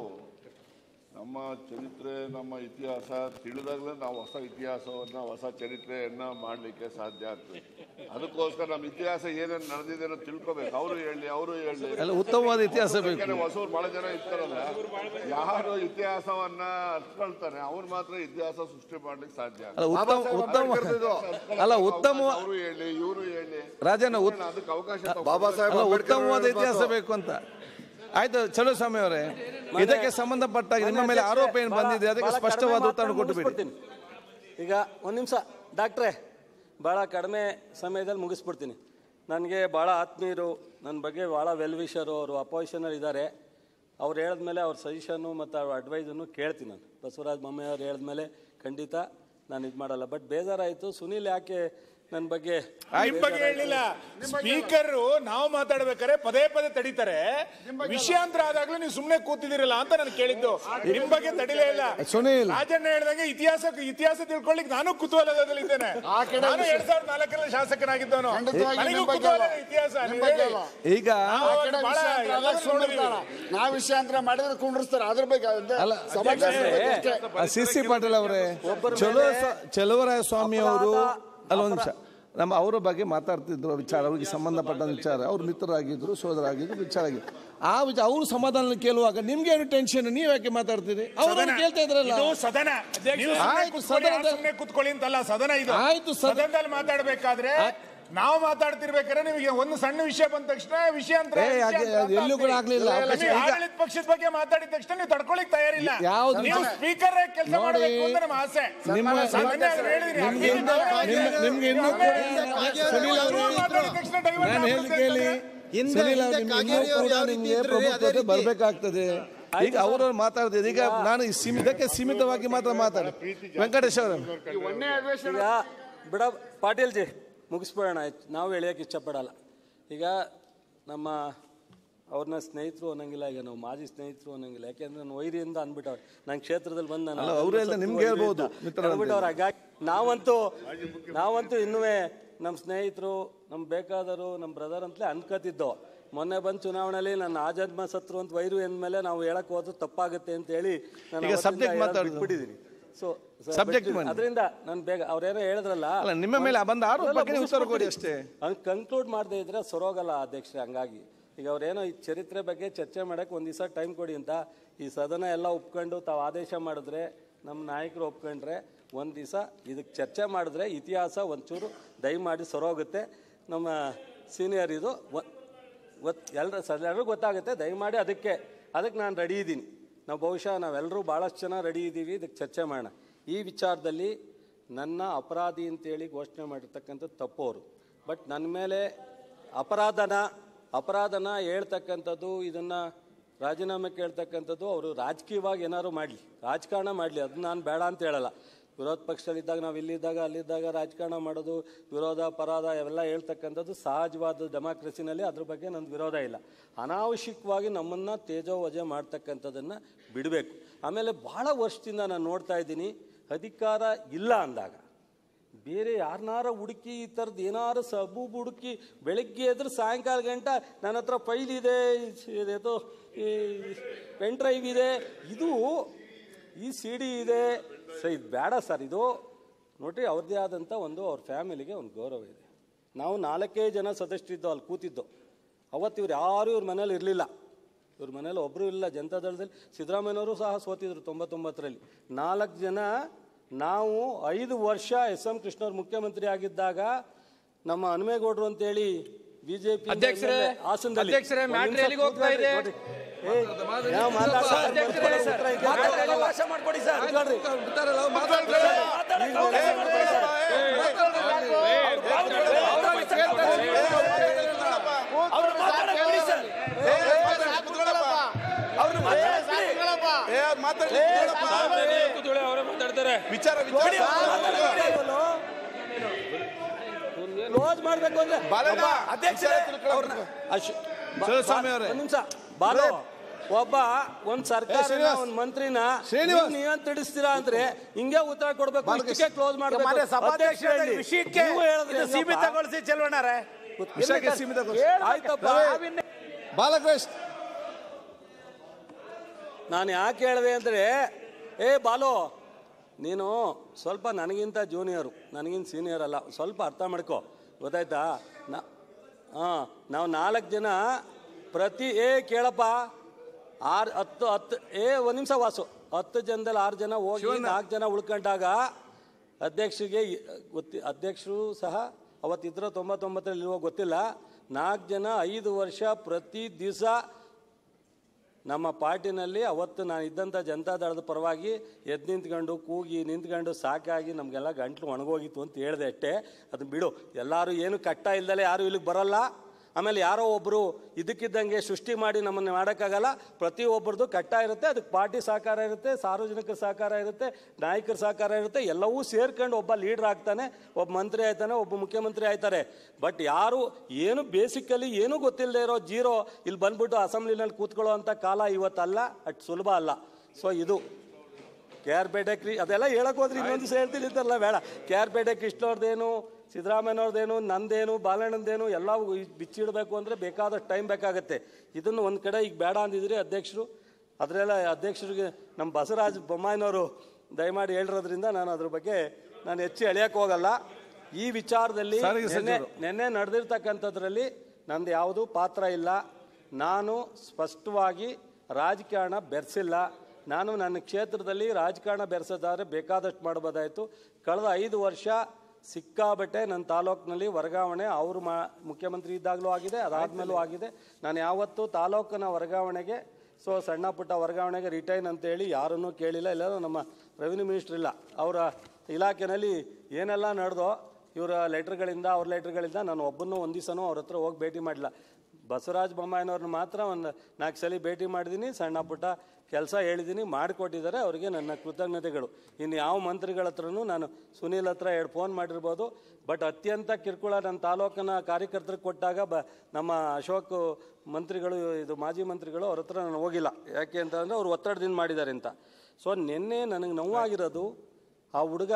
ನಮ್ಮ ಚರಿತ್ರೆ ನಮ್ಮ ಇತಿಹಾಸ ತಿಳಿದಾಗಲೇ ನಾವು ಹೊಸ ಇತಿಹಾಸವನ್ನ ಹೊಸ ಚರಿತ್ರೆಯನ್ನ ಮಾಡಲಿಕ್ಕೆ ಸಾಧ್ಯ ಆಗ್ತದೆ ಅದಕ್ಕೋಸ್ಕರ ನಮ್ಮ ಇತಿಹಾಸ ಏನೇನು ನಡೆದಿದೆ ಅನ್ನೋದು ತಿಳ್ಕೊಬೇಕು ಅವರು ಹೇಳಿ ಅವರು ಹೇಳಿ ಎಲ್ಲ ಉತ್ತಮವಾದ ಇತಿಹಾಸ ಬೇಕು ಯಾಕಂದ್ರೆ ಹೊಸವ್ರು ಬಹಳ ಜನ ಇರ್ತಾರಲ್ಲ ಯಾರು ಇತಿಹಾಸವನ್ನ ಅರ್ಸ್ಕೊಳ್ತಾನೆ ಅವ್ರು ಮಾತ್ರ ಇತಿಹಾಸ ಸೃಷ್ಟಿ ಮಾಡ್ಲಿಕ್ಕೆ ಸಾಧ್ಯ ಅಲ್ಲ ಉತ್ತಮ ಉತ್ತಮ ಅಲ್ಲ ಉತ್ತಮ ಅವರು ಹೇಳಿ ಇವರು ಹೇಳಿ ರಾಜಣ್ಣ ಉತ್- ಅದಕ್ಕೆ ಅವಕಾಶ ಬಾಬಾ ಸಾಹೇಬ್ ಅಲ್ಲ ಅಂಬೇಡ್ಕರ್ ಉತ್ತಮವಾದ ಅವ್ರು ಇತಿಹಾಸ ಬೇಕು ಅಂತ ಆಯ್ತು ಚಲೋ ಸ್ವಾಮಿ ಅವರೇ ಇದಕ್ಕೆ ಸಂಬಂಧಪಟ್ಟಾಗ ನಿಮ್ಮ ಮೇಲೆ ಆರೋಪ ಏನು ಬಂದಿದೆ ಅದಕ್ಕೆ ಭಾಳ ಸ್ಪಷ್ಟವಾದ ಕಡಿಮೆ ಉತ್ತರ ಮಾತನ್ನ ಕೊಟ್ಟು ಬಿಡಿ ಮುಗಿಸ್ಬಿಡ್ತೀನಿ. ಈಗ ಒಂದು ನಿಮಿಷ ಡಾಕ್ಟ್ರೇ ಭಾಳ ಕಡಿಮೆ ಸಮಯದಲ್ಲಿ ಮುಗಿಸ್ಬಿಡ್ತೀನಿ ನನಗೆ ಭಾಳ ಆತ್ಮೀಯರು ನನ್ನ ಬಗ್ಗೆ ಭಾಳ ವೆಲ್ ವಿಷರು ಅವರು ಅಪೋಸಿಷನಲ್ಲಿ ಇದ್ದಾರೆ ಅವ್ರು ಹೇಳಿದ್ಮೇಲೆ ಅವ್ರ ಸಜೆಷನ್ನು ಮತ್ತು ಅವ್ರ ಅಡ್ವೈಸನ್ನು ಕೇಳ್ತೀನಿ ನಾನು ಬಸವರಾಜ ಬೊಮ್ಮಾಯಿ ಅವ್ರು ಹೇಳಿದ್ಮೇಲೆ ಖಂಡಿತ ನಾನು ಇದು ಮಾಡಲ್ಲ ಬಟ್ ಬೇಜಾರಾಯಿತು ಸುನೀಲ್ ಯಾಕೆ ನನ್ನ ಬಗ್ಗೆ ನಿಮ್ ಬಗ್ಗೆ ಹೇಳಿಲ್ಲ ಸ್ಪೀಕರ್ ನಾವು ಮಾತಾಡ್ಬೇಕಾದ್ರೆ ಪದೇ ಪದೇ ತಡಿತಾರೆ ವಿಷಯಾಂತರ ಆದಾಗ್ಲೂ ನೀವು ಸುಮ್ನೆ ಕೂತಿದಿರಲ್ಲ ಅಂತ ನಾನು ಕೇಳಿದ್ದು ನಿಮ್ ಬಗ್ಗೆ ತಡಿಲೇ ಇಲ್ಲ ಸುನೀಲ್. ರಾಜಣ್ಣ ಹೇಳ್ದಂಗೆ ಇತಿಹಾಸ ಇತಿಹಾಸ ತಿಳ್ಕೊಳ್ಳಿಕ್ ನಾನು ಕುತೂಹಲದಲ್ಲಿದ್ದೇನೆ ಆ ಕಡೆ ನಾನು ಎರಡ್ ಸಾವಿರದ ನಾಲ್ಕರಲ್ಲಿ ಶಾಸಕನಾಗಿದ್ದವನು ಖಂಡಿತವಾಗಿ ನನಗೂ ನಿಮ್ ಬಗ್ಗೆ ಕುತೂಹಲ ಅಲ್ಲ. ಇದೆ ಇತಿಹಾಸ ನಿಮ್ ನೀವು ಬಗ್ಗೆ ಹೇಳಿ. ಅಲ್ಲ. ಈಗ ನಾವು ಆ ಕಡೆ ಬಹಳ ವಿಷಯಾಂತರ ಎಲ್ಲ ಆದಾಗ ಸುಮ್ನಿರ್ತಾರ. ನಾವ್ ವಿಷಯಾಂತರ ಮಾಡಿದ್ರೆ ಕುಂಡ್ರಿಸ್ತಾರ ಅದ್ರ ಬಗ್ಗೆ ಅಲ್ಲ, ಸಮಾಚಾರ ಅಷ್ಟೇ. ಸಿ ಸಿ ಪಾಟೀಲ್ ಅವರೇ ಚಲೋ ಚಲುವರಾಯ ಸ್ವಾಮಿ ಅವರು ಅಲ್ಲ ಒಂದು ನಿಮಿಷ ನಮ್ಮ ಅವರ ಬಗ್ಗೆ ಮಾತಾಡ್ತಿದ್ರು ವಿಚಾರ ಅವರಿಗೆ ಸಂಬಂಧಪಟ್ಟ ವಿಚಾರ ಅವ್ರ ಮಿತ್ರರಾಗಿದ್ರು ಸೋದರಾಗಿದ್ರು ವಿಚಾರ ಆಗಿದ್ರು ಆ ವಿಚಾರ ಅವರು ಸಮಾಧಾನ ಕೇಳುವಾಗ ನಿಮ್ಗೆ ಏನು ಟೆನ್ಷನ್ ನೀವ್ ಯಾಕೆ ಮಾತಾಡ್ತೀರಿ ಅವರು ಸದನ. ಕೇಳ್ತಾ ಇದ್ರಲ್ಲ ಇದು ಸದನ ನೀವು ಸುಮ್ನೆ ಆಯ್ತು, ಕೂತ್ಕೊಳ್ಳಿ, ಸದನದ- ಯಾರು ಸುಮ್ನೆ ಕೂತ್ಕೊಳ್ಳಿ ಅಂತಲ್ಲ ಸದನ ಇದು ಆಯ್ತು, ಸದ- ಸದನದಲ್ಲಿ ಮಾತಾಡ್ಬೇಕಾದ್ರೆ ನಾವು ಮಾತಾಡ್ತಿರ್ಬೇಕಾದ್ರೆ ನಿಮಗೆ ಒಂದು ಸಣ್ಣ ವಿಷಯ ಬಂದ ತಕ್ಷಣ ವಿಷಯ ಅಂತ ಏ, ಹಾಗೆ ಅದು ಎಲ್ಲೂ ಕೂಡ ಆಗ್ಲಿಲ್ಲ. ನೀವು ಈಗ- ಆಡಳಿತ ಪಕ್ಷದ ಬಗ್ಗೆ ಮಾತಾಡಿದ ತಕ್ಷಣ ನೀವು ತಡ್ಕೊಳಿಕ್ ತಯಾರಿಲ್ಲ ಯಾವ್ದು ನೀವು ವಿಚಾರ- ಸ್ಪೀಕರ್ ಕೆಲಸ ನೋಡಿ, ಮಾಡಬೇಕು ಅಂತ ನಮ್ಮ ಆಸೆ ನಿಮ್ಮ- ನಾನು ಮೊನ್ನೆ ಅದನ್ನ ಹೇಳಿದ್ದೀನಿ. ನಿಮ್ಗೆ ಇನ್ನೂ- ನಿಮ್ಗೆ- ನಿಮ್ಗೆ ಇನ್ನೂ ಕೂಡ ಸುನೀಲ್ ಅವರು ನೀವು ಮಾತಾಡಿದ ತಕ್ಷಣ divert ನಾನು ಹೇಳಿ ಆಗ್ಬಿಡುತ್ತೆ ಕೇಳಿ ಹಿಂದೆ- ಸುನೀಲ್ ಅವ್ರು ಹಿಂದೆ ನಿಮ್ಗೆ ಇನ್ನೂ ಕಾಗೇರಿ ಅವ್ರು ಕೂಡ ಯಾವ ರೀತಿ ನಿಮ್ಗೆ ಇದ್ರು, ಅದೇ ಪ್ರಭುತ್ವತೆ ರೀತಿ. ಬರ್ಬೇಕಾಗ್ತದೆ ಈಗ ಅವರು ಮಾತಾಡ್ತಿದ್ರು ಈಗ ನಾನು ಈ ಸೀಮಿತಕ್ಕೆ ಸೀಮಿತವಾಗಿ ಮಾತ್ರ ಮಾತಾಡಿ ವೆಂಕಟೇಶ್ ಅವರು ಈಗ ಬಿಡ ಪಾಟೀಲ್ ಜಿ ಮುಗಿಸ್ಬಿಡೋಣ ಆಯ್ತು ನಾವು ಎಳೆಯೋಕೆ ಇಷ್ಟಪಡಲ್ಲ ಈಗ ನಮ್ಮ ಅವ್ರನ್ನ ಸ್ನೇಹಿತರು ಅನ್ನಂಗಿಲ್ಲ ಈಗ ನಾವು ಮಾಜಿ ಸ್ನೇಹಿತರು ಅನ್ನಂಗಿಲ್ಲ ಯಾಕೆಂದ್ರೆ ನಾನು ವೈರಿಯಿಂದ ಅಂದ್ಬಿಟ್ಟವ್ರು ನನ್ನ ಕ್ಷೇತ್ರದಲ್ಲಿ ಬಂದು ನಾನು ಅಲ್ಲ, ಅವ್ರು ಹೇಳ್ದೆ ನಿಮ್ಗೆ ಹೇಳ್ಬೋದು, ಮಿತ್ರರಂತೆ. ಅಂದ್ಬಿಟ್ಟವ್ರು ಹಾಗಾಗಿ ನಾವಂತೂ ನಾವಂತೂ ಇನ್ನುವೇ ನಮ್ಮ ಸ್ನೇಹಿತರು ನಮ್ಮ ಬೇಕಾದರು ನಮ್ಮ ಬ್ರದರ್ ಅಂತಲೇ ಅನ್ಕೋತಿದ್ದೋ ಮೊನ್ನೆ ಬಂದು ಚುನಾವಣೆಯಲ್ಲಿ ನನ್ನ ಆಜಾದ್ಮ ಸತ್ರು ಅಂತ ವೈರು ಎಂದ್ಮೇಲೆ ನಾವು ಹೇಳಕ್ ಹೋದ್ರು ತಪ್ಪಾಗುತ್ತೆ ಅಂತ ಹೇಳಿ ನಾನು ಈಗ ಅವತ್ತಿಂದ subject ಹೇಳೋದ್ ಮಾತಾಡೋದು. ಬಿಟ್ಬಿಟ್ಟಿದ್ದೀನಿ ಸೊ Subject ಬನ್ನಿ. ಅದರಿಂದ ನಾನು ಬೇಗ ಅವ್ರೇನೋ ಹೇಳಿದ್ರಲ್ಲ ಅಲ್ಲ, ನಿಮ್ಮ ಮೇಲೆ ಬಂದ ಆರೋಪಕ್ಕೆ ನೀವು ಉತ್ತರ ಕೊಡಿ ಅಷ್ಟೇ. ಹಂಗೆ ಕನ್ಕ್ಲೂಡ್ ಮಾಡದೇ ಇದ್ರೆ ಸೊರೋಗಲ್ಲ ಅಧ್ಯಕ್ಷರೇ ಹಂಗಾಗಿ ಈಗ ಅವ್ರೇನೋ ಈ ಚರಿತ್ರೆ ಬಗ್ಗೆ ಚರ್ಚೆ ಮಾಡಕ್ಕೆ ಒಂದು ದಿವಸ ಟೈಮ್ ಕೊಡಿ ಅಂತ ಈ ಸದನ ಎಲ್ಲ ಒಪ್ಕೊಂಡು ತಾವು ಆದೇಶ ಮಾಡಿದ್ರೆ ನಮ್ಮ ನಾಯಕರು ಒಪ್ಕೊಂಡ್ರೆ ಒಂದು ದಿವಸ ಇದಕ್ಕೆ ಚರ್ಚೆ ಮಾಡಿದ್ರೆ ಇತಿಹಾಸ ಒಂಚೂರು ದಯಮಾಡಿ ಸೊರೋಗುತ್ತೆ ನಮ್ಮ ಸೀನಿಯರ್ ಇದು ಗೊತ್ತು ಎಲ್ಲರ ಎಲ್ಲರಿಗೂ ಗೊತ್ತಾಗುತ್ತೆ ದಯಮಾಡಿ ಅದಕ್ಕೆ ಅದಕ್ಕೆ ನಾನು ರೆಡಿ ಇದ್ದೀನಿ ನಾವು ಬಹುಶಃ ನಾವೆಲ್ಲರೂ ಭಾಳಷ್ಟು ಜನ ರೆಡಿ ಇದ್ದೀವಿ ಇದಕ್ಕೆ ಚರ್ಚೆ ಮಾಡೋಣ ಈ ವಿಚಾರದಲ್ಲಿ ನನ್ನ ಅಪರಾಧಿ ಅಂತೇಳಿ ಘೋಷಣೆ ಮಾಡಿರ್ತಕ್ಕಂಥದ್ದು ತಪ್ಪು ಅವರು ಬಟ್ ನನ್ನ ಮೇಲೆ ಅಪರಾಧನ ಅಪರಾಧನ ಹೇಳ್ತಕ್ಕಂಥದ್ದು ಇದನ್ನು ರಾಜೀನಾಮೆ ಕೇಳ್ತಕ್ಕಂಥದ್ದು ಅವರು ರಾಜಕೀಯವಾಗಿ ಏನಾದ್ರು ಮಾಡಲಿ ರಾಜಕಾರಣ ಮಾಡಲಿ ಅದು ನಾನು ಬೇಡ ಅಂತ ಹೇಳಲ್ಲ ವಿರೋಧ ಪಕ್ಷದಲ್ಲಿದ್ದಾಗ ನಾವು ಇಲ್ಲಿದ್ದಾಗ ಅಲ್ಲಿದ್ದಾಗ ರಾಜಕಾರಣ ಮಾಡೋದು ವಿರೋಧ ಪರಾಧ ಇವೆಲ್ಲ ಹೇಳ್ತಕ್ಕಂಥದ್ದು ಸಹಜವಾದ ಡೆಮಾಕ್ರಸಿನಲ್ಲಿ ಅದ್ರ ಬಗ್ಗೆ ನನ್ನ ವಿರೋಧ ಇಲ್ಲ ಅನಾವಶ್ಯಕವಾಗಿ ನಮ್ಮನ್ನು ತೇಜೋವಜೆ ಮಾಡ್ತಕ್ಕಂಥದ್ದನ್ನು ಬಿಡಬೇಕು ಆಮೇಲೆ ಭಾಳ ವರ್ಷದಿಂದ ನಾನು ನೋಡ್ತಾ ಇದ್ದೀನಿ ಅಧಿಕಾರ ಇಲ್ಲ ಅಂದಾಗ ಬೇರೆ ಯಾರನ್ನಾರ ಹುಡುಕಿ ಈ ಥರದ್ದು ಏನಾರು ಸಬು ಹುಡುಕಿ ಬೆಳಗ್ಗೆ ಎದ್ರೆ ಸಾಯಂಕಾಲ ಗಂಟ ನನ್ನ ಹತ್ರ ಫೈಲ್ ಇದೆ ಇದು ಪೆನ್ ಡ್ರೈವ್ ಇದೆ ಇದು ಈ ಸಿ ಡಿ ಇದೆ ಸೊ ಇದು ಬೇಡ ಸರ್ ಇದು ನೋಡ್ರಿ ಅವ್ರದ್ದೇ ಆದಂಥ ಒಂದು ಅವ್ರ ಫ್ಯಾಮಿಲಿಗೆ ಒಂದು ಗೌರವ ಇದೆ ನಾವು ನಾಲ್ಕೇ ಜನ ಸದಸ್ಯರಿದ್ದು ಅಲ್ಲಿ ಕೂತಿದ್ದು ಅವತ್ತು ಇವ್ರು ಯಾರೂ ಇವ್ರ ಮನೇಲಿ ಇರಲಿಲ್ಲ ಇವ್ರ ಮನೇಲಿ ಒಬ್ಬರು ಇಲ್ಲ ಜನತಾದಳದಲ್ಲಿ ಸಿದ್ದರಾಮಯ್ಯನವರು ಸಹ ಸೋತಿದ್ರು ತೊಂಬತ್ತೊಂಬತ್ತರಲ್ಲಿ ನಾಲ್ಕು ಜನ ನಾವು ಐದು ವರ್ಷ ಎಸ್ ಎಂ ಕೃಷ್ಣವ್ರು ಮುಖ್ಯಮಂತ್ರಿ ಆಗಿದ್ದಾಗ ನಮ್ಮ ಹನುಮೇಗೌಡರು ಅಂತೇಳಿ ಬಿಜೆಪಿ ಅಧ್ಯಕ್ಷರೇ, ಅಧ್ಯಕ್ಷರೇ, matter ಎಲ್ಲಿಗೆ ಹೋಗ್ತಾ ಇದೆ? ಅವಕಾಶ ಮಾಡ್ಕೊಡಿ ಸರ್ ಕೂತ್ಕೊಳ್ಳಿ, ಅವರೇ ಮಾತಾಡ್ತಾರೆ ವಿಚಾರ ಕ್ಲೋಸ್ ಮಾಡ್ಬೇಕು ಅಂದ್ರೆ ಅಧ್ಯಕ್ಷರೇ ಅಶ್- ಬಾ- ಶಿವಸ್ವಾಮಿ ಬಾ- ಅವರೇ. ಒಂದ್ ನಿಮಿಷ ಬಾಲು ಒಬ್ಬ ಒಂದ್ ಸರ್ಕಾರ ಶ್ರೀನಿವಾಸ್. ಒಂದ್ ಮಂತ್ರಿನ ಶ್ರೀನಿವಾಸ್. ನಿಯಂತ್ರಿಸ್ತೀರಾ ಅಂದ್ರೆ ಹಿಂಗೆ ಉತ್ತರ ಕೊಡ್ಬೇಕು ಬಾಲಕೃಷ್ಣ. ಇಷ್ಟಕ್ಕೆ ಕ್ಲೋಸ್ ಮಾಡ್ಬೇಕು ಮಾನ್ಯ ಸಭಾಧ್ಯಕ್ಷರೇ, ಅಧ್ಯಕ್ಷರು ಹೇಳಿ. ವಿಷಯಕ್ಕೆ ನೀವು ಹೇಳಿದ್ರಿ ಇದು ಹೆಂಗಪ್ಪ? ಸೀಮಿತಗೊಳಿಸಿ ಚೆಲ್ವಣ್ಣರೇ ಕೂತ್- ವಿಷಯಕ್ಕೆ ಸೀಮಿತ ಆಯ್ತಪ್ಪ ರವಿ, ಬಾಲಕೃಷ್ಣ ನಾನು ಯಾಕೆ ಹೇಳಿದೆ ಅಂದರೆ ಏ ಬಾಲು ನೀನು ಸ್ವಲ್ಪ ನನಗಿಂತ ಜೂನಿಯರು ನನಗಿಂತ ಸೀನಿಯರ್ ಅಲ್ಲ ಸ್ವಲ್ಪ ಅರ್ಥ ಮಾಡ್ಕೊ ಗೊತ್ತಾಯ್ತಾ ನಾ ಹಾಂ ನಾವು ನಾಲ್ಕು ಜನ ಪ್ರತಿ ಏ ಕೇಳಪ್ಪ ಆರು ಹತ್ತು ಹತ್ತು ಏ ಒಂದು ನಿಮಿಷ ವಾಸು ಹತ್ತು ಜನದಲ್ಲಿ ಆರು ಜನ ಹೋಗಿ ನಾಲ್ಕು ಜನ ಉಳ್ಕೊಂಡಾಗ ಅಧ್ಯಕ್ಷರಿಗೆ ಈ- ಗೊತ್ತಿ ಅಧ್ಯಕ್ಷರು ಸಹ ಅವತ್ತಿದ್ರ ತೊಂಬತ್ತೊಂಬತ್ತರಲ್ಲಿ ಇಲ್ವೋ ಗೊತ್ತಿಲ್ಲ ನಾಲ್ಕು ಜನ ಐದು ವರ್ಷ ಪ್ರತಿ ದಿವಸ ನಮ್ಮ ಪಾರ್ಟಿನಲ್ಲಿ ಅವತ್ತು ನಾನು ಇದ್ದಂಥ ಜನತಾದಳದ ಪರವಾಗಿ ಎದ್ದು ನಿಂತ್ಕೊಂಡು ಕೂಗಿ ನಿಂತ್ಕೊಂಡು ಸಾಕಾಗಿ ನಮಗೆಲ್ಲ ಗಂಟ್ಲು ಒಣಗೋಗಿತ್ತು ಅಂತ ಹೇಳಿದೆ ಅಷ್ಟೇ ಅದನ್ನ ಬಿಡು ಎಲ್ಲರೂ ಏನು ಕಟ್ಟ ಇಲ್ದಲೆ ಯಾರು ಇಲ್ಲಿಗೆ ಬರಲ್ಲ ಆಮೇಲೆ ಯಾರೋ ಒಬ್ಬರು ಇದಕ್ಕಿದ್ದಂಗೆ ಸೃಷ್ಟಿ ಮಾಡಿ ನಮ್ಮನ್ನು ಮಾಡೋಕ್ಕಾಗಲ್ಲ ಪ್ರತಿಯೊಬ್ಬರದು ಕಟ್ಟ ಇರುತ್ತೆ ಅದಕ್ಕೆ ಪಾರ್ಟಿ ಸಹಕಾರ ಇರುತ್ತೆ ಸಾರ್ವಜನಿಕರ ಸಹಕಾರ ಇರುತ್ತೆ ನಾಯಕರ ಸಹಕಾರ ಇರುತ್ತೆ ಎಲ್ಲವೂ ಸೇರ್ಕೊಂಡು ಒಬ್ಬ ಲೀಡ್ರ್ ಆಗ್ತಾನೆ ಒಬ್ಬ ಮಂತ್ರಿ ಆಯ್ತಾನೆ ಒಬ್ಬ ಮುಖ್ಯಮಂತ್ರಿ ಆಯ್ತಾರೆ ಬಟ್ ಯಾರು ಏನು ಬೇಸಿಕಲಿ ಏನೂ ಗೊತ್ತಿಲ್ಲದೆ ಇರೋ ಜೀರೋ ಇಲ್ಲಿ ಬಂದ್ಬಿಟ್ಟು ಅಸೆಂಬ್ಲಿನಲ್ಲಿ ಕೂತ್ಕೊಳ್ಳೋ ಅಂಥ ಕಾಲ ಇವತ್ತಲ್ಲ ಅಷ್ಟು ಸುಲಭ ಅಲ್ಲ ಸೊ ಇದು ಕೆ ಆರ್ ಪೇಟೆ ಕ್ರಿ ಅದೆಲ್ಲ ಹೇಳಕ್ ಹೋದ್ರೆ ಇನ್ನೊಂದು ದಿವಸ ಹೇಳ್ತೀನಿ ಅಂತಾರಲ್ಲ ಬೇಡ ಕೆ ಆರ್ ಪೇಟೆ ಕೃಷ್ಣವ್ರದ್ದೇನು ಸಿದ್ದರಾಮಯ್ಯನವ್ರದ್ದೇನು ನಂದೇನು ಬಾಲಣ್ಣಂದೇನು ಎಲ್ಲ ಬಿಚ್ಚಿಡಬೇಕು ಅಂದರೆ ಬೇಕಾದಷ್ಟು ಟೈಮ್ ಬೇಕಾಗತ್ತೆ ಇದನ್ನು ಒಂದು ಕಡೆ ಈಗ ಬೇಡ ಅಂದಿದ್ರಿ ಅಧ್ಯಕ್ಷರು ಅದರೆಲ್ಲ ಅಧ್ಯಕ್ಷರಿಗೆ ನಮ್ಮ ಬಸವರಾಜ ಬೊಮ್ಮಾಯಿನವರು ದಯಮಾಡಿ ಹೇಳಿರೋದ್ರಿಂದ ನಾನು ಅದ್ರ ಬಗ್ಗೆ ನಾನು ಹೆಚ್ಚು ಎಳೆಯಕ್ಕೆ ಹೋಗಲ್ಲ ಈ ವಿಚಾರದಲ್ಲಿ ಸಾರಿಗೆ ನೆನ್ನೆ ಸಚಿವರು. ನೆನ್ನೆ ನಡೆದಿರ್ತಕ್ಕಂಥದ್ರಲ್ಲಿ ನಂದು ಯಾವುದೂ ಪಾತ್ರ ಇಲ್ಲ ನಾನು ಸ್ಪಷ್ಟವಾಗಿ ರಾಜಕಾರಣ ಬೆರೆಸಿಲ್ಲ ನಾನು ನನ್ನ ಕ್ಷೇತ್ರದಲ್ಲಿ ರಾಜಕಾರಣ ಬೆರೆಸೋದಾದ್ರೆ ಬೇಕಾದಷ್ಟು ಮಾಡ್ಬೋದಾಯಿತು ಕಳೆದ ಐದು ವರ್ಷ ಸಿಕ್ಕಾಬಟ್ಟೆ ನನ್ನ ತಾಲೂಕಿನಲ್ಲಿ ವರ್ಗಾವಣೆ ಅವರು ಮಾ ಮುಖ್ಯಮಂತ್ರಿ ಇದ್ದಾಗಲೂ ಆಗಿದೆ ಅದಾದಮೇಲೂ ಆಗಿದೆ ನಾನು ಯಾವತ್ತೂ ತಾಲೂಕಿನ ವರ್ಗಾವಣೆಗೆ ಸೊ ಸಣ್ಣ ಪುಟ್ಟ ವರ್ಗಾವಣೆಗೆ ರಿಟೈನ್ ಅಂತೇಳಿ ಯಾರನ್ನೂ ಕೇಳಿಲ್ಲ ಇಲ್ಲ ನಮ್ಮ ರೆವಿನ್ಯೂ ಮಿನಿಸ್ಟ್ರ್ ಇಲ್ಲ ಅವರ ಇಲಾಖೆನಲ್ಲಿ ಏನೆಲ್ಲ ನಡೆದೋ ಇವರ ಲೆಟ್ರ್ಗಳಿಂದ ಅವ್ರ ಲೆಟ್ರ್ಗಳಿಂದ ನಾನು ಒಬ್ಬನ್ನೂ ಒಂದು ದಿವಸನೂ ಅವ್ರ ಹತ್ರ ಹೋಗಿ ಭೇಟಿ ಮಾಡಿಲ್ಲ ಬಸವರಾಜ ಬೊಮ್ಮಾಯಿನವ್ರನ್ನ ಮಾತ್ರ ಒಂದು ನಾಲ್ಕು ಸಲ ಭೇಟಿ ಮಾಡಿದ್ದೀನಿ ಸಣ್ಣ ಪುಟ್ಟ ಕೆಲಸ ಹೇಳಿದ್ದೀನಿ ಮಾಡಿಕೊಟ್ಟಿದ್ದಾರೆ ಅವರಿಗೆ ನನ್ನ ಕೃತಜ್ಞತೆಗಳು ಇನ್ನು ಯಾವ ಮಂತ್ರಿಗಳ ಹತ್ರನೂ ನಾನು ಸುನೀಲ್ ಹತ್ರ ಎರಡು ಫೋನ್ ಮಾಡಿರ್ಬೋದು ಬಟ್ ಅತ್ಯಂತ ಕಿರುಕುಳ ನನ್ನ ತಾಲೂಕಿನ ಕಾರ್ಯಕರ್ತರಿಗೆ ಕೊಟ್ಟಾಗ ಬ ನಮ್ಮ ಅಶೋಕ್ ಮಂತ್ರಿಗಳು ಇದು ಮಾಜಿ ಮಂತ್ರಿಗಳು ಅವ್ರ ಹತ್ರ ನಾನು ಹೋಗಿಲ್ಲ ಯಾಕೆ ಅಂತಂದರೆ ಅವ್ರು ಒತ್ತಡದಿಂದ ಮಾಡಿದ್ದಾರೆ ಅಂತ ಸೊ ನಿನ್ನೆ ನನಗೆ ನೋವಾಗಿರೋದು ಆ ಹುಡುಗ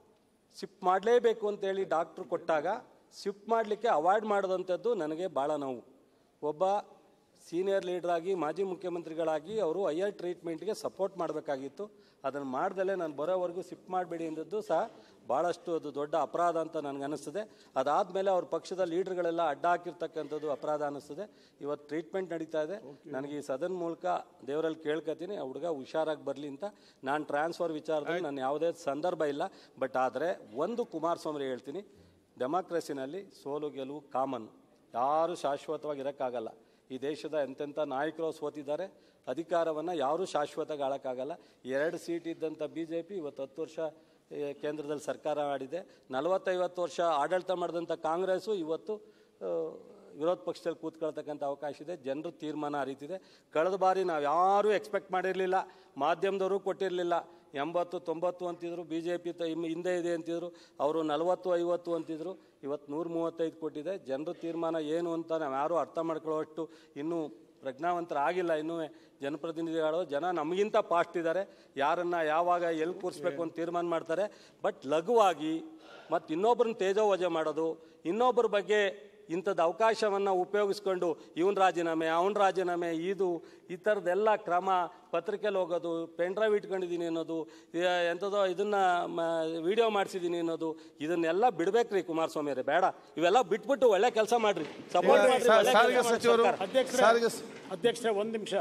ಶಿಫ್ಟ್ ಮಾಡಲೇಬೇಕು ಅಂತೇಳಿ ಡಾಕ್ಟ್ರು ಕೊಟ್ಟಾಗ ಶಿಫ್ಟ್ ಮಾಡಲಿಕ್ಕೆ ಅವಾಯ್ಡ್ ಮಾಡೋದಂಥದ್ದು ನನಗೆ ಭಾಳ ನೋವು ಒಬ್ಬ ಸೀನಿಯರ್ ಲೀಡ್ರಾಗಿ ಮಾಜಿ ಮುಖ್ಯಮಂತ್ರಿಗಳಾಗಿ ಅವರು ಹೈಯರ್ ಟ್ರೀಟ್ಮೆಂಟ್ಗೆ ಸಪೋರ್ಟ್ ಮಾಡಬೇಕಾಗಿತ್ತು ಅದನ್ನು ಮಾಡ್ದಲೇ ನಾನು ಬರೋವರೆಗೂ ಶಿಫ್ಟ್ ಮಾಡಬೇಡಿ ಅಂದದ್ದು ಸಹ ಭಾಳಷ್ಟು ಅದು ದೊಡ್ಡ ಅಪರಾಧ ಅಂತ ನನಗೆ ಅನ್ನಿಸ್ತದೆ ಅದಾದಮೇಲೆ ಅವ್ರ ಪಕ್ಷದ ಲೀಡ್ರ್ಗಳೆಲ್ಲ ಅಡ್ಡ ಹಾಕಿರ್ತಕ್ಕಂಥದ್ದು ಅಪರಾಧ ಅನ್ನಿಸ್ತದೆ ಇವತ್ತು ಟ್ರೀಟ್ಮೆಂಟ್ ನಡೀತಾ ಇದೆ ನನಗೆ ಈ ಸದನ್ ಮೂಲಕ ದೇವರಲ್ಲಿ ಕೇಳ್ಕೊತೀನಿ ಆ ಹುಡುಗ ಹುಷಾರಾಗಿ ಬರಲಿ ಅಂತ ನಾನು ಟ್ರಾನ್ಸ್ಫರ್ ವಿಚಾರದಲ್ಲಿ ನಾನು ಯಾವುದೇ ಸಂದರ್ಭ ಇಲ್ಲ ಬಟ್ ಆದರೆ ಒಂದು ಕುಮಾರಸ್ವಾಮಿ ಹೇಳ್ತೀನಿ ಡೆಮಾಕ್ರಸಿನಲ್ಲಿ ಸೋಲು ಗೆಲುವು ಕಾಮನ್ ಯಾರು ಶಾಶ್ವತವಾಗಿ ಇರೋಕ್ಕಾಗಲ್ಲ ಈ ದೇಶದ ಎಂತೆಂಥ ನಾಯಕರು ಸೋತಿದ್ದಾರೆ ಅಧಿಕಾರವನ್ನು ಯಾರೂ ಶಾಶ್ವತವಾಗಿ ಆಳಕ್ಕಾಗಲ್ಲ ಎರಡು ಸೀಟ್ ಇದ್ದಂಥ ಬಿ ಜೆ ಪಿ ಇವತ್ತು ಹತ್ತು ವರ್ಷ ಏ, ಕೇಂದ್ರದಲ್ಲಿ ಸರ್ಕಾರ ಮಾಡಿದೆ ನಲವತ್ತೈವತ್ತು ವರ್ಷ ಆಡಳಿತ ಮಾಡಿದಂಥ ಕಾಂಗ್ರೆಸ್ಸು ಇವತ್ತು ಆ, ವಿರೋಧ ಪಕ್ಷದಲ್ಲಿ ಕೂತ್ಕೊಳ್ತಕ್ಕಂಥ ಅವಕಾಶ ಇದೆ ಜನರು ತೀರ್ಮಾನ ಅರಿತಿದೆ ಕಳೆದ ಬಾರಿ ನಾವು ಯಾರೂ ಎಕ್ಸ್ಪೆಕ್ಟ್ ಮಾಡಿರಲಿಲ್ಲ ಮಾಧ್ಯಮದವರು ಕೊಟ್ಟಿರಲಿಲ್ಲ ಎಂಬತ್ತು ತೊಂಬತ್ತು ಅಂತಿದ್ರು ಬಿ ಜೆ ಪಿ ಹಿಂದೆ ಇದೆ ಅಂತಿದ್ರು ಅವರು ನಲವತ್ತು ಐವತ್ತು ಅಂತಿದ್ರು ಇವತ್ತು ನೂರ ಮೂವತ್ತೈದು ಕೊಟ್ಟಿದೆ ಜನರು ತೀರ್ಮಾನ ಏನು ಅಂತ ನಾವು ಯಾರೂ ಅರ್ಥ ಮಾಡ್ಕೊಳ್ಳೋಷ್ಟು ಇನ್ನೂ ಪ್ರಜ್ಞಾವಂತರಾಗಿಲ್ಲ ಇನ್ನೂ ಜನಪ್ರತಿನಿಧಿಗಳು ಜನ ನಮಗಿಂತ ಫಾಸ್ಟ್ ಇದ್ದಾರೆ ಯಾರನ್ನು ಯಾವಾಗ ಎಲ್ಲಿ ಕೂರಿಸ್ಬೇಕು ಅಂತ ತೀರ್ಮಾನ ಮಾಡ್ತಾರೆ ಬಟ್ ಲಘುವಾಗಿ ಮತ್ತು ಇನ್ನೊಬ್ಬರನ್ನ ತೇಜೋವಜೆ ಮಾಡೋದು ಇನ್ನೊಬ್ಬರ ಬಗ್ಗೆ ಇಂಥದ್ದು ಅವಕಾಶವನ್ನು ಉಪಯೋಗಿಸ್ಕೊಂಡು ಇವನ್ ರಾಜೀನಾಮೆ ಅವನ ರಾಜೀನಾಮೆ ಇದು ಈ ಥರದ್ದೆಲ್ಲ ಕ್ರಮ ಪತ್ರಿಕೆಯಲ್ಲಿ ಹೋಗೋದು ಪೆನ್ ಡ್ರೈವ್ ಇಟ್ಕೊಂಡಿದ್ದೀನಿ ಅನ್ನೋದು ಏ- ಎಂಥದೋ ಇದನ್ನು ವಿಡಿಯೋ ಮಾಡಿಸಿದ್ದೀನಿ ಅನ್ನೋದು ಇದನ್ನೆಲ್ಲ ಬಿಡ್ಬೇಕ್ರಿ ಕುಮಾರಸ್ವಾಮಿ ಅವರೇ ಬೇಡ ಇವೆಲ್ಲ ಬಿಟ್ಬಿಟ್ಟು ಒಳ್ಳೆ ಕೆಲಸ ಮಾಡ್ರಿ ಸಪೋರ್ಟ್ ಮಾಡ್ರಿ ಸಾ- ಒಳ್ಳೆ ಸಾರಿಗೆ ಕೆಲ್ಸ ಮಾಡಿ ಸಚಿವರು ಸರ್ಕಾರ. ಅಧ್ಯಕ್ಷರೇ ಸಾರಿಗೆ ಸ- ಅಧ್ಯಕ್ಷರೇ ಒಂದು ನಿಮಿಷ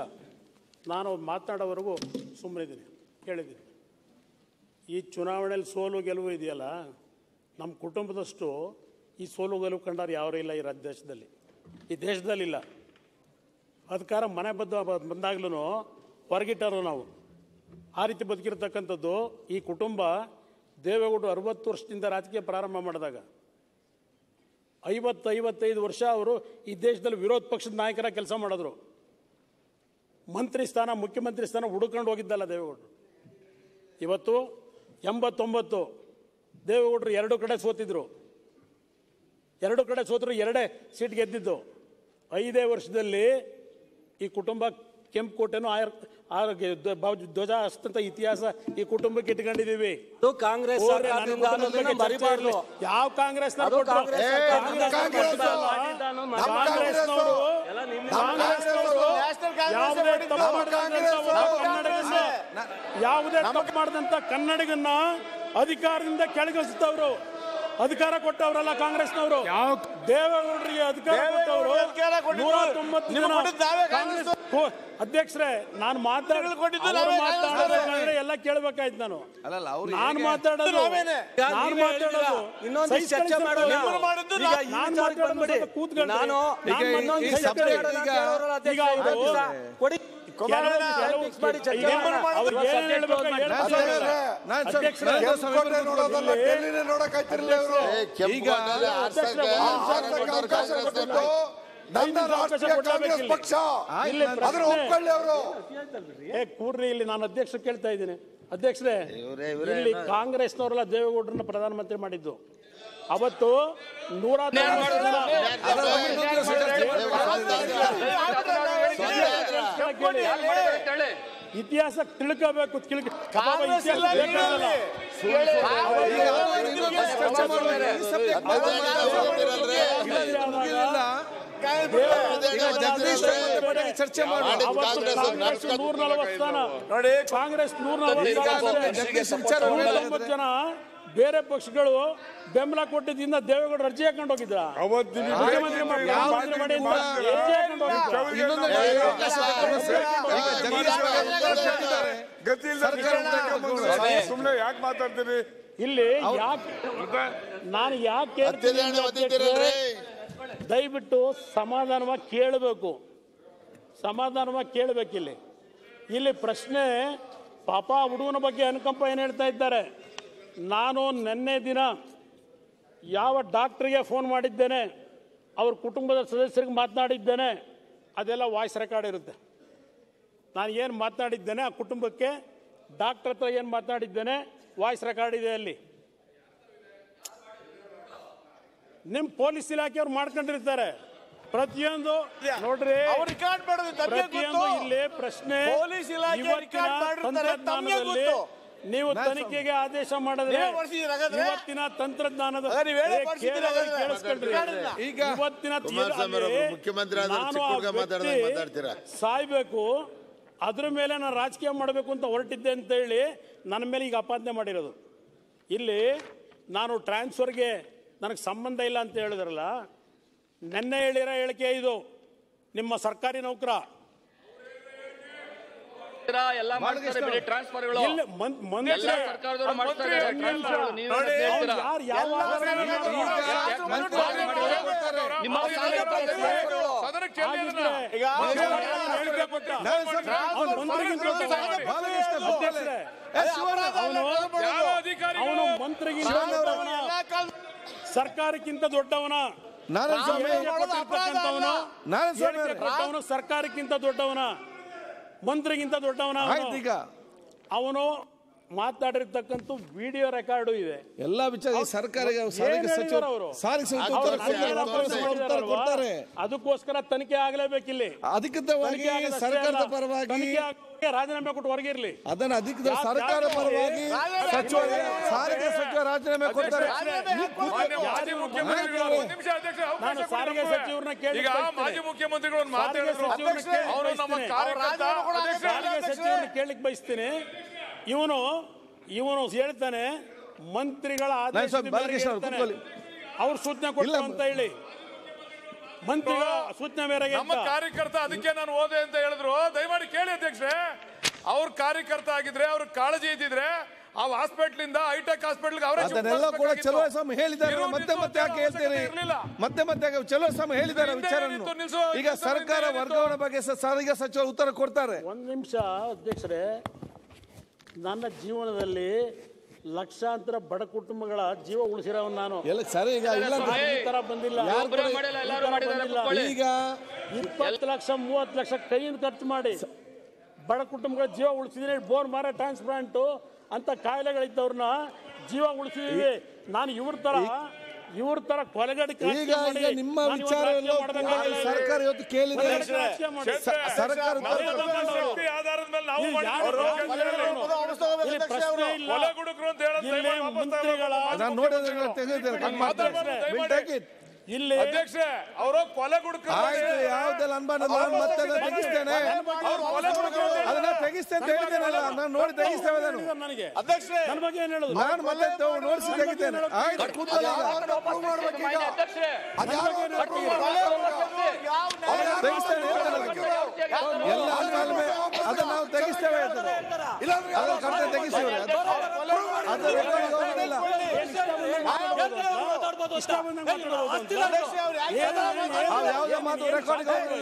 ನಾನು ಮಾತನಾಡೋವರೆಗೂ ಸುಮ್ಮನಿದ್ದೀನಿ ಕೇಳಿದ್ದೀನಿ ಈ ಚುನಾವಣೆಯಲ್ಲಿ ಸೋಲು ಗೆಲುವು ಇದೆಯಲ್ಲ ನಮ್ಮ ಕುಟುಂಬದಷ್ಟು ಈ ಸೋಲು ಗೆಲುವು ಕಂಡಾರು ಯಾರೂ ಇಲ್ಲ ಈ ರಾಜ್ಯ ದೇಶದಲ್ಲಿ ಈ ದೇಶದಲ್ಲಿಲ್ಲ ಅಧಿಕಾರ ಮನೆ ಬದ್ದ ಬಂದಾಗ್ಲೂ ಹೊರಗಿಟ್ಟರು ನಾವು ಆ ರೀತಿ ಬದುಕಿರ್ತಕ್ಕಂಥದ್ದು ಈ ಕುಟುಂಬ ದೇವೇಗೌಡರು ಅರವತ್ತು ವರ್ಷದಿಂದ ರಾಜಕೀಯ ಪ್ರಾರಂಭ ಮಾಡಿದಾಗ ಐವತ್ತು ಐವತ್ತೈದು ವರ್ಷ ಅವರು ಈ ದೇಶದಲ್ಲಿ ವಿರೋಧ ಪಕ್ಷದ ನಾಯಕರ ಕೆಲಸ ಮಾಡಿದ್ರು ಮಂತ್ರಿ ಸ್ಥಾನ ಮುಖ್ಯಮಂತ್ರಿ ಸ್ಥಾನ ಹುಡುಕೊಂಡು ಹೋಗಿದ್ದಲ್ಲ ದೇವೇಗೌಡರು ಇವತ್ತು ಎಂಬತ್ತೊಂಬತ್ತು ದೇವೇಗೌಡರು ಎರಡು ಕಡೆ ಸೋತಿದ್ರು ಎರಡು ಕಡೆ ಸೋತರು ಎರಡೇ ಸೀಟ್ ಗೆದ್ದಿದ್ದು ಐದೇ ವರ್ಷದಲ್ಲಿ ಈ ಕುಟುಂಬ ಕೆಂಪುಕೋಟೆನೂ ಆಯರ್ ಆರೋಗ್ಯ ಧ್ವಜ ಹಸ್ತಂತ ಇತಿಹಾಸ ಈ ಕುಟುಂಬಕ್ಕೆ ಇಟ್ಕೊಂಡಿದೀವಿ ಅದು ಕಾಂಗ್ರೆಸ್ ಹೋಗ್ರಿ, ನನ್ನ ಸರ್ಕಾರದಿಂದ ಕುಟುಂಬದ ಅನ್ನೋದನ್ನ ಬಗ್ಗೆ ಚರ್ಚೆ ಮರಿಬಾರ್ದು ಇರ್ಲಿ. ಯಾವ ಕಾಂಗ್ರೆಸ್ ಅದು ಕಾಂಗ್ರೆಸ್ ಸರ್ಕಾರದಿಂದ ಕಾಂಗ್ರೆಸ್ನವರು ಮಾಡಿದ್ದಾನು ಎಲ್ಲ ನಿಮ್ಮ ಕಾಂಗ್ರೆಸ್ನವರು ಯಾವುದೇ ತಪ್ಪು ಮಾಡಿದಂತ ಒಬ್ಬ ಕನ್ನಡಿಗನ್ನ ಯಾವುದೇ ತಪ್ಪು ಮಾಡಿದಂತ ಕನ್ನಡಿಗನ್ನ ಅಧಿಕಾರದಿಂದ ಕೆಳಗಿಳಿಸಿದವರು ಅಧಿಕಾರ ಕೊಟ್ಟವರಲ್ಲ ಕಾಂಗ್ರೆಸ್ನವರು ದೇವೇಗೌಡರಿಗೆ ಅಧಿಕಾರ ಕೊಟ್ಟವರು ನೂರ ತೊಂಬತ್ತು ಜನ ಕಾಂಗ್ರೆಸ್ ಹೋ, ಅಧ್ಯಕ್ಷರೇ ನಾನು ಮಾತಾಡೋದು ಮಾತಾಡೋದು ಎಲ್ಲ ಕೇಳ್ಬೇಕಾಯ್ತು ನಾನು ಅಲ್ಲಲ್ಲ ಅವ್ರು ನಾನು ಮಾತಾಡೋದು ಈಗ ನಾನು ನೀವೇ ಮಾತಾಡೋದು ಹೇಳಿದ್ರಾ? ಇನ್ನೊಂದಿಷ್ಟು ಚರ್ಚೆ ಮಾಡೋಣ ಈಗ ಈ ನಾನು ವಿಚಾರಕ್ಕೆ ಮಾತಾಡೋದು ಬಂದ್ಬಿಡಿ. ಸ್ವಲ್ಪ ಕೂತ್ಕೊಳ್ರಿ. ನಾನು ಈಗ ನಾನು ಈ- ಇನ್ನೊಂದು ಈ ಚರ್ಚೆ subject ಮಾಡೋಣ ಅಂತ ಈಗ- ಹೇಳೋರಲ್ಲ ಅಧ್ಯಕ್ಷ, ಈಗ ಅವರು- ಇನ್ನೊಂದು ದಿವಸ ಕೊಡಿ ಕೆಲವು- ಕೆಲವು- fix ಮಾಡಿ ಚರ್ಚೆ ಈಗ ಮಾಡೋಣ. ಅವ್ರು ಇವತ್ತು ಏನ್ subject ಹೇಳ್ಬೇಕು close ಮಾಡಿ. ಹೇಳ್ತಾರೆ. ಅಧ್ಯಕ್ಷರೇ, ನಾನು ಸ್ವಲ್ಪ- ಅಧ್ಯಕ್ಷರೇ, ನರೇಂದ್ರ ಸ್ವಾಮಿ ಕೆಂಪುಕೋಟೆ ನೋಡೋದಲ್ಲ ಡೆಲ್ಲಿನೇ ನೋಡಕ್ಕಾಯ್ತಿರ್ಲಿಲ್ಲ ಇವರು ಈಗ ಅವಕಾಶ ಕೊಟ್ಟು ನನ್ನ ರಾಷ್ಟ್ರೀಯ ಕಾಂಗ್ರೆಸ್ ಪಕ್ಷ ಇಲ್ಲಿ ಅದನ್ನ ಪ್ರಶ್ನೆ- ಒಪ್ಕೊಳ್ಳಿ ಅವರು ಏ ಕೂಡ್ರಿ ಇಲ್ಲಿ ನಾನು ಅಧ್ಯಕ್ಷ ಕೇಳ್ತಾ ಇದ್ದೀನಿ ಅಧ್ಯಕ್ಷರೇ ಇಲ್ಲಿ ಕಾಂಗ್ರೆಸ್ನವರೆಲ್ಲ ದೇವೇಗೌಡರನ್ನ ಪ್ರಧಾನಮಂತ್ರಿ ಮಾಡಿದ್ದು ಅವತ್ತು ನೂರ ತೊಂಬತ್ತು ಜನ ಕೇಳಿ. ಇತಿಹಾಸ ತಿಳ್ಕೋಬೇಕು ತಿಳ್ಕ ಪಾಪ ಇತಿಹಾಸ ಬೇಕಾಗಲ್ಲ. ಚರ್ಚೆ ಮಾಡುವಾಗ ಈ subject ಮುಗಿಲಿಲ್ಲ. ಈಗ ಜಗದೀಶ್ ಶೆಟ್ಟರ್ ಬಗ್ಗೆ ಚರ್ಚೆ ಮಾಡುವ ಅವತ್ತು ಕಾಂಗ್ರೆಸ್ ನೂರ ನಲವತ್ತು ಸ್ಥಾನ ಕಾಂಗ್ರೆಸ್ ನೂರ ಈಗ ನಲವತ್ತು ಜಗದೀಶ್ ವಿಚಾರ ನೂರ ಹೇಳಿದ್ರೆ ತೊಂಬತ್ತು ಜನ ಬೇರೆ ಪಕ್ಷಗಳು ಬೆಂಬಲ ಕೊಟ್ಟಿದ್ದರಿಂದ ದೇವೇಗೌಡ ಅರ್ಜಿ ಹಾಕೊಂಡು ಹೋಗಿದ್ರ ಮುಖ್ಯಮಂತ್ರಿ ಮಾಡಿ ಮುಖ್ಯಮಂತ್ರಿ ಮಾಡಿ ಅಂತ ಅರ್ಜಿ ಹಾಕೊಂಡು ಹೋಗಿದ್ರ ಇನ್ನೊಂದು ಬಾರಿ ಅವಕಾಶ ಕೊಡ್ತಾರೆ. ಈಗ ಜಗದೀಶ್ ಬಗ್ಗೆ ಉತ್ತರ ಕೊಟ್ಟಿದ್ದಾರೆ. ಸರ್ಕಾರ ಉತ್ತರ ಕೊಡ್ತಾರೆ. ಸುಮ್ಮನೆ ಯಾಕೆ ಮಾತಾಡ್ತೀರಿ ಇಲ್ಲಿ ಯಾಕೆ ನಾನು ಯಾಕೆ ಹೇಳ್ತೀನಿ ಅಧ್ಯಕ್ಷರೇ? ದಯವಿಟ್ಟು ಸಮಾಧಾನವಾಗಿ ಕೇಳಬೇಕು ಸಮಾಧಾನವಾಗಿ ಕೇಳಬೇಕಿಲ್ಲಿ ಇಲ್ಲಿ ಪ್ರಶ್ನೆ ಪಾಪ ಹುಡುಗನ ಬಗ್ಗೆ ಅನುಕಂಪ ಏನು ಹೇಳ್ತಾ ಇದ್ದಾರೆ ನಾನು ನಿನ್ನೆ ದಿನ ಯಾವ ಡಾಕ್ಟ್ರಿಗೆ ಫೋನ್ ಮಾಡಿದ್ದೇನೆ ಅವ್ರ ಕುಟುಂಬದ ಸದಸ್ಯರಿಗೆ ಮಾತನಾಡಿದ್ದೇನೆ ಅದೆಲ್ಲ ವಾಯ್ಸ್ ರೆಕಾರ್ಡ್ ಇರುತ್ತೆ ನಾನು ಏನು ಮಾತನಾಡಿದ್ದೇನೆ ಆ ಕುಟುಂಬಕ್ಕೆ ಡಾಕ್ಟರ್ ಹತ್ರ ಏನು ಮಾತನಾಡಿದ್ದೇನೆ ವಾಯ್ಸ್ ರೆಕಾರ್ಡ್ ಇದೆ ಅಲ್ಲಿ ನಿಮ್ಮ ಪೊಲೀಸ್ ಇಲಾಖೆಯವ್ರು ಮಾಡ್ಕೊಂಡಿರ್ತಾರೆ ಪ್ರತಿಯೊಂದು ನೋಡ್ರಿ ರೆಕಾರ್ಡ್ ಮಾಡೋದು ಪ್ರತಿಯೊಂದು ಇಲ್ಲಿ ಪ್ರಶ್ನೆ ಪೊಲೀಸ್ ಇಲಾಖೆ ಇವತ್ತಿನ ರೆಕಾರ್ಡ್ ಮಾಡಿರ್ತಾರೆ, ತಮ್ಗೆ ತಂತ್ರಜ್ಞಾನದಲ್ಲಿ ಗೊತ್ತು. ನೀವು ತನಿಖೆಗೆ ಆದೇಶ ಮಾಡಿದ್ರೆ ನೀವೇ ಹೊಡ್ಸಿದ್ದೀರ ಹಾಗಾದ್ರೆ? ಇವತ್ತಿನ ತಂತ್ರಜ್ಞಾನದ ಅದೇ ನೀವ್ ಹೇಳೇ ಏ, ಹೊಡ್ಸಿದ್ದೀರ ಕೇಳೋದು ಹಾಗಾದ್ರೆ? ಕೇಳಿಸ್ಕೊಳ್ರಿ. ರೆಕಾರ್ಡಿಲ್ಲ. ಈಗ ಇವತ್ತಿನ ಕುಮಾರಸ್ವಾಮಿ ಅವರು ತೀರ್ಪಲ್ಲಿ ಮುಖ್ಯಮಂತ್ರಿ ಆದ್ರೆ ನಾನು ಚಿಕ್ಕ ಆ ಹುಡುಗ ಮಾತಾಡ್ದಂಗೆ ವ್ಯಕ್ತಿ ಮಾತಾಡ್ತೀರಾ? ಸಾಯ್ಬೇಕು ಅದ್ರ ಮೇಲೆ ನಾನು ರಾಜಕೀಯ ಮಾಡಬೇಕು ಅಂತ ಹೊರಟಿದ್ದೆ ಅಂತ ಹೇಳಿ ನನ್ನ ಮೇಲೆ ಈಗ ಅಪಾದನೆ ಮಾಡಿರೋದು ಇಲ್ಲಿ ನಾನು ಟ್ರಾನ್ಸ್ಫರ್ಗೆ ನನಗೆ ಸಂಬಂಧ ಇಲ್ಲ ಅಂತ ಹೇಳಿದ್ರಲ್ಲ ನೆನ್ನೆ ಹೇಳಿರೋ ಹೇಳಿಕೆ ಇದು ನಿಮ್ಮ ಸರ್ಕಾರಿ ನೌಕರ ಎಲ್ಲ ಮಾಡ್ತಾರೆ ಬಿಡಿ ಟ್ರಾನ್ಸ್ಫರ್ಗಳು ಎಲ್ಲಿ ಮನ್- ಮಂತ್ರಿ ಎಲ್ಲ ಸರ್ಕಾರದವರು ಮಾಡ್ತಾರೆ ಒಂದ್ ನಿಮಿಷ. ಟ್ರಾನ್ಸ್ಫರ್ಗಳು. ನೀವು ನೋಡಿ, ಹೇಳ್ತೀರಾ? ಅವ್ರು ಯಾರು ಯಾವ ಆಧಾರದ ಮೇಲೆ ನಿಮ್ಮ ಆಗಿದ್ರೆ ಹೇಳಿಕೆ ಕೊಟ್ಟ. ಅವ್ನು ಮಂತ್ರಿಗಿಂತ ದೊಡ್ಡವ. ಬಾಲಕೃಷ್ಣ ಗೋಖಲೆ. ಅಧ್ಯಕ್ಷರೇ, ಏ, ಶಿವಣ್ಣ, ಅವನು ಅವನು ಮಂತ್ರಿಗಿಂತ ದೊಡ್ಡವನ ಸರ್ಕಾರಕ್ಕಿಂತ ದೊಡ್ಡವನ ನಾರಾಯಣ ಸ್ವಾಮಿ ಹೇಳಿಕೆ ಕೊಟ್ಟಿರ್ತಕ್ಕಂಥವನು, ನಾರಾಯಣ ಸ್ವಾಮಿ ಹೇಳಿಕೆ ಕೊಟ್ಟವನು ಸರ್ಕಾರಕ್ಕಿಂತ ದೊಡ್ಡವನ ಮಂತ್ರಿಗಿಂತ ದೊಡ್ಡವನ ಅವನು. ಆಯ್ತು ಈಗ ಅವನು ಮಾತಾಡಿರ್ತಕ್ಕಂಥ ವಿಡಿಯೋ ರೆಕಾರ್ಡು ಇದೆ ಎಲ್ಲಾ ವಿಚಾರ ಈ ಸರ್ಕಾರಿಗೆ ಸಾರಿಗೆ ಏನ್ ಸಚಿವ ಹೇಳಿದಾರೆ ಅವರು? ಸಾರಿಗೆ ಸಚಿವ ಅವ್ರು ಉತ್ತರ ಕೊಡ್ತಾರೆ, ನನ್ನ ಉತ್ತರ ಪ್ರಶ್ನೆ ಉತ್ತರ ಮಾಡಿದಾರಲ್ವಾ? ಕೊಡ್ತಾರೆ ಅದಕ್ಕೋಸ್ಕರ ತನಿಖೆ ಆಗ್ಲೇಬೇಕಿಲ್ಲಿ ಅಧಿಕೃತವಾಗಿ ತನಿಖೆ ಆಗದಷ್ಟೇ ಸರ್ಕಾರದ ಅಲ್ಲ. ಪರವಾಗಿ ತನಿಖೆ ಆಗಿ ರಾಜೀನಾಮೆ ಕೊಟ್ಟು ಹೊರಗಿರ್ಲಿ ಅದನ್ನ ಅಧಿಕೃತ ಯಾ- ಸರ್ಕಾರ ಯಾಕೆ ಪರವಾಗಿ ರಾಜೀನಾಮೆ ಸಚಿವ ಸಾರಿಗೆ ಸಚಿವ ರಾಜೀನಾಮೆ ಕೊಡ್ತಾರೆ ಮಾಜಿ ಮುಖ್ಯಮಂತ್ರಿಗಳು ಒಂದ್ ನಿಮಿಷ ಅಧ್ಯಕ್ಷ ಅವಕಾಶ ನಾನು ಸಾರಿಗೆ ಕೊಡಿ. ಸಚಿವರನ್ನ ಕೇಳಿ ಈಗ ಬಯಸ್ತೇನೆ. ಮಾಜಿ ಮುಖ್ಯಮಂತ್ರಿಗಳು ಒಂದು ಮಾತು ಸಾರಿಗೆ ಹೇಳಿದ್ರು ಸಚಿವರನ್ನ ಕೇಳಿ ಅವರು ನಮ್ಮ ಬಯಸ್ತೇನೆ. ಕಾರ್ಯಕರ್ತ ಅಧ್ಯಕ್ಷ, ಸಾರಿಗೆ ಸಚಿವರನ್ನ ಕೇಳಲಿಕ್ಕೆ ಬಯಸ್ತೀನಿ ಇವನು ಇವನು ಹೇಳ್ತಾನೆ ಮಂತ್ರಿಗಳ ಆದೇಶದ ನಾನು ಸ್ವಲ್ಪ ಮೇರೆಗೆ ಬಾಲಕೃಷ್ಣ ಅವ್ರು ಹೇಳ್ತಾನೆ. ಕೂತ್ಕೊಳ್ಳಿ. ಅವ್ರು ಸೂಚನೆ ಕೊಟ್ಟು ಅಂತ ಹೇಳಿ ಮಂತ್ರಿಗಳ ಸೂಚನೆ ಮೇರೆಗೆ ನಮ್ಮ ಅಂತ. ಕಾರ್ಯಕರ್ತ ಅದಕ್ಕೆ ನಾನು ಓದೆ ಅಂತ ಹೇಳಿದ್ರು ದಯಮಾಡಿ ಕೇಳಿ ಅಧ್ಯಕ್ಷೆ ಅವ್ರ ಕಾರ್ಯಕರ್ತ ಆಗಿದ್ರೆ ಅವ್ರ ಕಾಳಜಿ ಇದ್ದಿದ್ರೆ ಆ ಹಾಸ್ಪಿಟಲ್ ಇಂದ ಹೈಟೆಕ್ ಹಾಸ್ಪಿಟಲ್ ಅವರೇ ಅದನ್ನೆಲ್ಲ ಕೂಡ ಚಲೋ ಸ್ವಾಮಿ ಹೇಳಿದ್ದಾರೆ ಇರು, ಮತ್ತೆ ನಿಲ್ಸು ಮತ್ತೆ ಯಾಕೆ ಅವಶ್ಯಕತೆ ಹೇಳ್ತೀರಿ ಇರ್ಲಿಲ್ಲ. ಮತ್ತೆ ಮತ್ತೆ ಯಾಕೆ ಚಲೋ ಸ್ವಾಮಿ ಹೇಳಿದ್ದಾರೆ ಹಿಂದೆ ವಿಚಾರ ಏನಿತ್ತು, ನಿಲ್ಸು, ಈಗ ಹಿಂದೆ ಸರ್ಕಾರ ಏನಿತ್ತು? ವರ್ಗಾವಣೆ ಬಗ್ಗೆ ಸ- ಸಾರಿಗೆ ಸಚಿವರು ಉತ್ತರ ಕೊಡ್ತಾರೆ ಒಂದು ನಿಮಿಷ ಅಧ್ಯಕ್ಷರೇ ನನ್ನ ಜೀವನದಲ್ಲಿ ಲಕ್ಷಾಂತರ ಬಡ ಕುಟುಂಬಗಳ ಜೀವ ಉಳಿಸಿರೋನು ನಾನು ಎಲ್ಲ ಸರಿ ಈಗ ಇಲ್ಲ ಅಂತ- ಈ ತರ ಬಂದಿಲ್ಲ ಯಾರು ಒಬ್ರೇ ಕೂಡ- ಮಾಡಿಲ್ಲ, ಈ ಎಲ್ಲರೂ ತರ ಮಾಡಿದ್ದಾರೆ, ಬಂದಿಲ್ಲ. ಕೂತ್ಕೊಳ್ಳಿ. ಈಗ ಇಪ್ಪತ್ತು ಲಕ್ಷ ಮೂವತ್ತು ಲಕ್ಷ ಕೈಯಿಂದ ಖರ್ಚು ಮಾಡಿ ಬಡ ಕುಟುಂಬಗಳ ಜೀವ ಉಳಿಸಿದ್ರೆ ಬೋರ್ ಮಾರ ಟ್ರಾನ್ಸ್ಪ್ಲಾಂಟು ಅಂತ ಕಾಯಿಲೆಗಳಿದ್ದವ್ರನ್ನ ಜೀವ ಉಳಿಸಿದೀವಿ ನಾನು ಇವ್ರ ತರ ಇವ್ರ ತರ ಕೊಲೆಗಡೆ ಈಗ ಈಗ ನಿಮ್ಮ ವಿಚಾರ ಎಲ್ಲ ಸರ್ಕಾರ ಇವತ್ತು ಕೇಳಿದೆ ಸ- ಸರ್ಕಾರ ಶಕ್ತಿ ಆಧಾರದ ಮೇಲೆ ನಾವು ಮಾಡಿದ್ದು ಕೊಲೆಗುಡುಕರು ಅಂತ ಹೇಳಿದ್ರೆ ವಾಪಸ್ ತಗೊಳ್ಬೇಕು. ನಾನು ನೋಡಿದ್ರೆ ತೆಗೆದಿದ್ದೇನೆ ಕಟ್ ಮಾಡ್ತೇನೆ ದಯಮಾಡಿ, We'll take it. ಇಲ್ಲಿ ಅಧ್ಯಕ್ಷೆ ಅವರು ಕೊಲೆಗುಡುಕರು ಆಯ್ತು ಯಾವುದೆಲ್ಲ ಅನ್ಬಾರ್ದು ನಾನು ಮತ್ತೆ ಅದನ್ನ ತೆಗಿಸ್ತೇನೆ ಅವ್ರು ಕೊಲೆಗುಡುಕರು ಅಂತ ಹೇಳಿದ್ರೆ ಅದನ್ನ ತೆಗಿಸ್ತೇನೆ ಅಂತ ಹೇಳಿದ್ದೇನಲ್ಲ ನಾನು ನೋಡಿ ತೆಗಿಸ್ತೇವೆ ನಾನು ನನಗೆ ಅಧ್ಯಕ್ಷೆ ನನ್ನ ಬಗ್ಗೆ ಏನ್ ಹೇಳುದು ನಾನು ಮತ್ತೆ ತಗೊ- ನೋಡಿಸಿ ತೆಗಿತೇನೆ ಆಯ್ತು ಕೂತ್ಕೊಳ್ಳಿ ಈಗ. ತೆಗಿಸ್ತೇನೆ ಹೇಳ್ತೇನೆ ಅದಕ್ಕೆ. ಎಲ್ಲ ಆದ್ಮೇಲೆ ಅದನ್ನ ನಾವು ತೆಗಿಸ್ತೇವೆ ಹೇಳ್ತೇನೆ ಅದನ್ನ ಕಟ್ಟೆ ತೆಗಿಸ್ತೇವೆ ಅದು ಅದು ರೆಕಾರ್ಡಿಗೆ ಹೋಗೋದಿಲ್ಲ ನಾವು ಯಾವುದೇ ಮಾತು ರೆಕಾರ್ಡಿಗೆ ಹೋಗೋದಿಲ್ಲ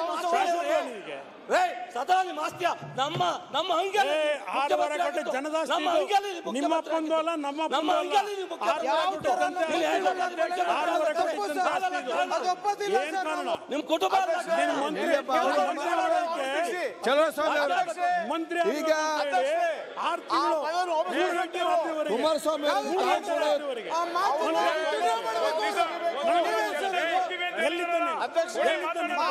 ಅದು. ಸದಾನಿ ಮಾಸ್ತ್ಯ ನಮ್ಮ ನಮ್ಮ ಅಂಗಡಿ ಏ, ಆರೂವರೆ ಕೋಟಿ ಜನದಾಸ್ತಿ ನಮ್ಮ ಇದು. ಅಂಗಡಿ ನಿಮ್ಮ ಅಪ್ಪಂದು ಅಲ್ಲ ನಮ್ಮ ನಮ್ಮ ಅಪ್ಪಂದು ಅಲ್ಲ. ಅಂಗಡಿ ಮುಖ್ಯಮಂತ್ರಿ ಆರೂವರೆ ಕೋಟಿ ಜನತೆ ನೀವು ಹೇಳ್ಬೇಕು ಅದು ಬೇಡ. ಆರೂವರೆ ಕೋಟಿ ಜನತೆ ಇದು. ಏನ್ ಕಾರಣ ನಿಮ್ ಕುಟುಂಬ ನಿನ್ನ ಮಂತ್ರಿ ಇಲ್ಲಪ್ಪ, ಅವ್ರು ಮಂತ್ರಿ ಮಾಡೋದಕ್ಕೆ ಚಲೋ ಸ್ವಾಮಿ ಅವರು ಮಂತ್ರಿ ಈಗ ಆರು ತಿಂಗಳು ಮೂರು ಗಂಟೆ ರಾತ್ರಿವರೆಗೆ. ಕುಮಾರಸ್ವಾಮಿ ಅವರು ಮೂರು ತಾವು ಗಂಟೆ ಕೂಡ ರಾತ್ರಿವರೆಗೆ. ಎಲ್ಲಿದ್ದ ನೀನು? ಎಲ್ಲಿದ್ದ ನೀನು?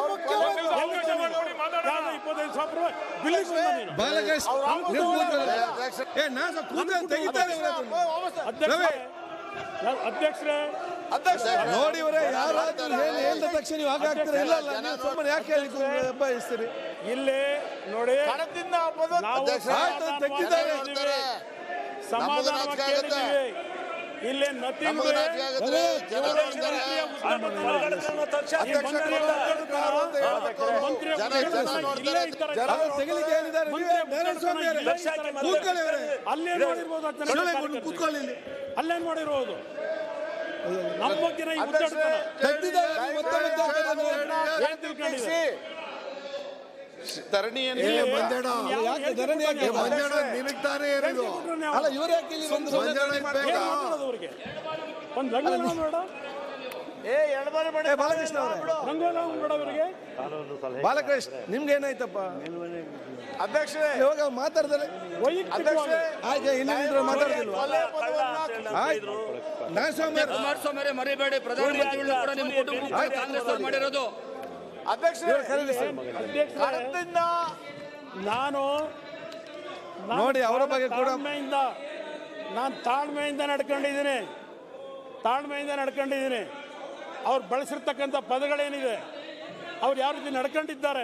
ಯಾವ್ದು ಇಪ್ಪತ್ತೈದು ಸಾವಿರ ರೂಪಾಯಿ ಬಿಲ್ಲಿಗೆ ಬಂದ ನೀನು? ಬಾಲಕೃಷ್ಣ ನೀವು ಕೂತ್ಕೊಳ್ಳಿ. ಏ ನಾನು ಸ್ವಲ್ಪ ಕೂತ್ಕೊಂಡು ತೆಗಿತಾರೆ ಅಧ್ಯಕ್ಷರೇ ನಾನು- ಅಧ್ಯಕ್ಷರೇ ನೋಡಿ ಇವರೇ ಯಾರಾದ್ರೂ ಹೇಳಿ ಹೇಳಿದ ತಕ್ಷಣ ನೀವು ಹಾಗೆ ಆಗ್ತೀರಾ ಇಲ್ಲ ಅಲ್ಲ ನೀವು ಸುಮ್ಮನೆ ಯಾಕೆ ಹೇಳಿ ಬಯಸ್ತೀರಿ ಇಲ್ಲಿ ನೋಡಿ ಕಡದಿಂದ ಹಬ್ಬದ ನಾವು ಆಯ್ತು, ತೆಗ್ದಿದ್ದಾರೆ. ಸಮಾಧಾನವಾಗಿ ಕೇಳಿದ್ದೀವಿ ಇಲ್ಲಿ ನಥಿಂಗ್ ಜನ ತೆಗಿಲಿಕ್ಕೆ ಹೇಳಿದ್ದಾರೆ ನೀವೇ ನಾರಾಯಣ ಸ್ವಾಮಿ ಅವರೇ. ಕೂತ್ಕೊಳ್ಳಿ ಅವರೇ ಅಲ್ಲೇ ನೋಡಿರ್ಬೋದು ಅಂತ ಶಿವಲಿಂಗ ನನಗೆ ಒಂದು ಕೂತ್ಕೊಳ್ಳಿ ಇಲ್ಲಿ ಅಲ್ಲೇ ನೋಡಿರ್ಬೋದು ನಮ್ಮ ಬಗ್ಗೆ ಈ ಉದ್ದಾಟತನ ತೆಗ್ದಿದ್ದಾರೆ ನೀವು ಮತ್ತೆ ಮತ್ತೆ ಹಾಕೋದನ್ನ. ಏನ್ ತಿಳ್ಕೊಂಡಿದ್ದೀರಿ? ಧರಣಿಯನ್ನು ಏ, ಮಂಜಣ್ಣ, ಯಾಕೆ ಧರಣಿ ಯಾಕೆ ಮಂಜಣ್ಣ ನಿನಗ್ ತಾನೇ ಏನಿದು ಅಲ್ಲ ಇವರು ಯಾಕೆ ಇಲ್ಲಿ ಒಂದು ಮಂಜಣ್ಣ ಬೇಗ ಏನ್ ಮಾತಾಡೋದು ಅವ್ರಿಗೆ ಒಂದು ರಂಗೋಲಿ ಬೇಡ ಏ ಎರಡು ಬಾರಿ ಮಾಡಿ ಏ, ಬಾಲಕೃಷ್ಣ ಅವರೇ ರಂಗೋಲಿ ಬೇಡ ಅವರಿಗೆ ಬಾಲಕೃಷ್ಣ ನಿಮ್ಗೆ ಏನಾಯ್ತಪ್ಪ ಅಧ್ಯಕ್ಷರೇ ಇವಾಗ ಮಾತಾಡ್ತಾರೆ ವೈಯಕ್ತಿಕವಾಗಿ ಆಯ್ತು ಇನ್ನೇನಿದ್ರು ಮಾತಾಡ್ತಿಲ್ವಾ ಕೊಲೆ ಪದವನ್ನ ಆಯ್ತು ನಾನು ಸ್ವಾಮಿ ಅವ್ರೆ. ಕುಮಾರಸ್ವಾಮಿ ಮರಿಬೇಡಿ ಪ್ರಧಾನಮಂತ್ರಿಗಳು ಕೂಡ ನಿಮ್ಮ ಕುಟುಂಬ ಕಾಂಗ್ರೆಸ್ ಅವ್ರು ಮಾಡಿರೋದು ಅಧ್ಯಕ್ಷರೇ ಅಧ್ಯಕ್ಷರೇ ಕಡದಿಂದ ನಾನು ನಾನು ನೋಡಿ, ಅವರ ಬಗ್ಗೆ ಕೂಡ- ತಾಳ್ಮೆಯಿಂದ ನಾನು ತಾಳ್ಮೆಯಿಂದ ನಡ್ಕೊಂಡಿದ್ದೀನಿ ತಾಳ್ಮೆಯಿಂದ ನಡ್ಕೊಂಡಿದ್ದೀನಿ ಅವ್ರು ಬಳಸಿರ್ತಕ್ಕಂಥ ಪದಗಳೇನಿದೆ ಅವ್ರು ಯಾವ ರೀತಿ ನಡ್ಕೊಂಡಿದ್ದಾರೆ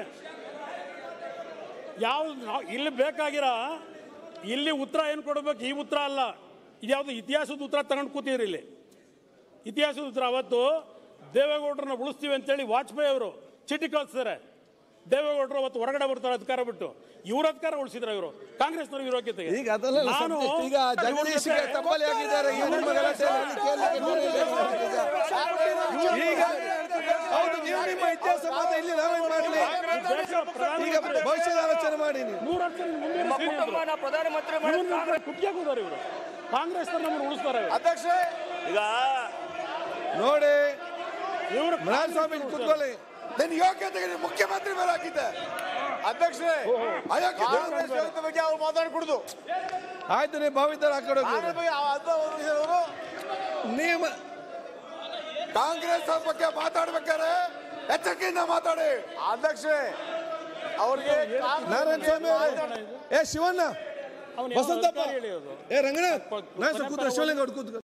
ಯಾವ ನಾವ್- ಇಲ್ಲಿ ಬೇಕಾಗಿರ ಇಲ್ಲಿ ಉತ್ತರ ಏನು ಕೊಡಬೇಕು ಈ ಉತ್ತರ ಅಲ್ಲ ಇದ್ಯಾವುದು ಇತಿಹಾಸದ ಉತ್ತರ ತಗೊಂಡು ಕೂತಿದ್ರಿ ಇಲ್ಲಿ ಇತಿಹಾಸದ ಉತ್ತರ ಅವತ್ತು ದೇವೇಗೌಡರನ್ನ ಉಳಿಸ್ತೀವಿ ಅಂತೇಳಿ ವಾಜಪೇಯಿ ಅವರು ಚೀಟಿ ಕಳಿಸ್ತಾರೆ ದೇವೇಗೌಡರು ಅವತ್ತು ಹೊರಗಡೆ ಬರ್ತಾರೆ ಅಧಿಕಾರ ಬಿಟ್ಟು ಇವ್ರ ಅಧಿಕಾರ ಉಳಿಸಿದ್ರ ಇವರು ಕಾಂಗ್ರೆಸ್ನವ್ರ ವಿರೋಗ್ಯತೆಗೆ ಈಗ ಅದೆಲ್ಲ ನಾನು subject. ಈಗ ಜಗದೀಶ್ಗೆ ತಪ್ಪಲಿ ಆಗಿದ್ದಾರೆ ಈಗ ನಿಮ್ಮ ಗಲಾಟೆಯಲ್ಲಿ ಕೇಳಲಿಕ್ಕೆ ನೀವು ಈಗ ಹೌದು ನೀವು ನಿಮ್ಮ ಇತಿಹಾಸ ಮಾತ್ರ ಇಲ್ಲಿ ನಾವೇನ್ ಮಾಡ್ಲಿ ಈಗ ಭವಿಷ್ಯದ ಆಲೋಚನೆ ಮಾಡಿ ನೀವು ನೂರ ವರ್ಷ ಮುಂದೆ ಕುಟುಂಬನ ಪ್ರಧಾನಮಂತ್ರಿ ಮಾಡಿ ಕುಟ್ಟಿಗೆ ಕೂತಾರೆ ಇವರು ಕಾಂಗ್ರೆಸ್ ನಮ್ಮನ್ನು ಉಳಿಸ್ತಾರೆ ಅಧ್ಯಕ್ಷರೇ ನೋಡಿ ಇವರು ಸ್ವಾಮಿ ಕೂತ್ಕೊಳ್ಳಿ ನಿನ್ ಯೋಗ್ಯತೆಗೆ ನೀನು ಮುಖ್ಯಮಂತ್ರಿ ಮೇಲೆ ಹಾಕಿದ್ದೆ ಅಧ್ಯಕ್ಷರೇ ಅಯೋಗ್ಯ ಕಾಂಗ್ರೆಸ್ ಯೋಗ್ಯತೆ ಬಗ್ಗೆ ಅವ್ರು ಮಾತಾಡ್ಕೊಡುದು ಆಯ್ತು ನೀವು ಭಾವಿತರ ಹಾಕೊಂಡು ಅದ್ರ ಬಗ್ಗೆ ಅವರು ನೀವು ಕಾಂಗ್ರೆಸ್ ಅವ್ರ ಬಗ್ಗೆ ಮಾತಾಡ್ಬೇಕಾರೆ ಎಚ್ಚರಿಕೆಯಿಂದ ಮಾತಾಡಿ ಅಧ್ಯಕ್ಷರೇ ಅವ್ರಿಗೆ ನಾರಾಯಣ ಸ್ವಾಮಿ ಅವರೇ ಏ ಶಿವಣ್ಣ ಅವನು ವಸಂತಪ್ಪ ಹೇಳಿ ಅವರು ಏ ರಂಗನಾಥ್ ನಾನು ಕೂತ್ಕೊಳ್ಳಿ ಶಿವಲಿಂಗ ಅವ್ರು ಕೂತ್ಕೊಳ್ಳಿ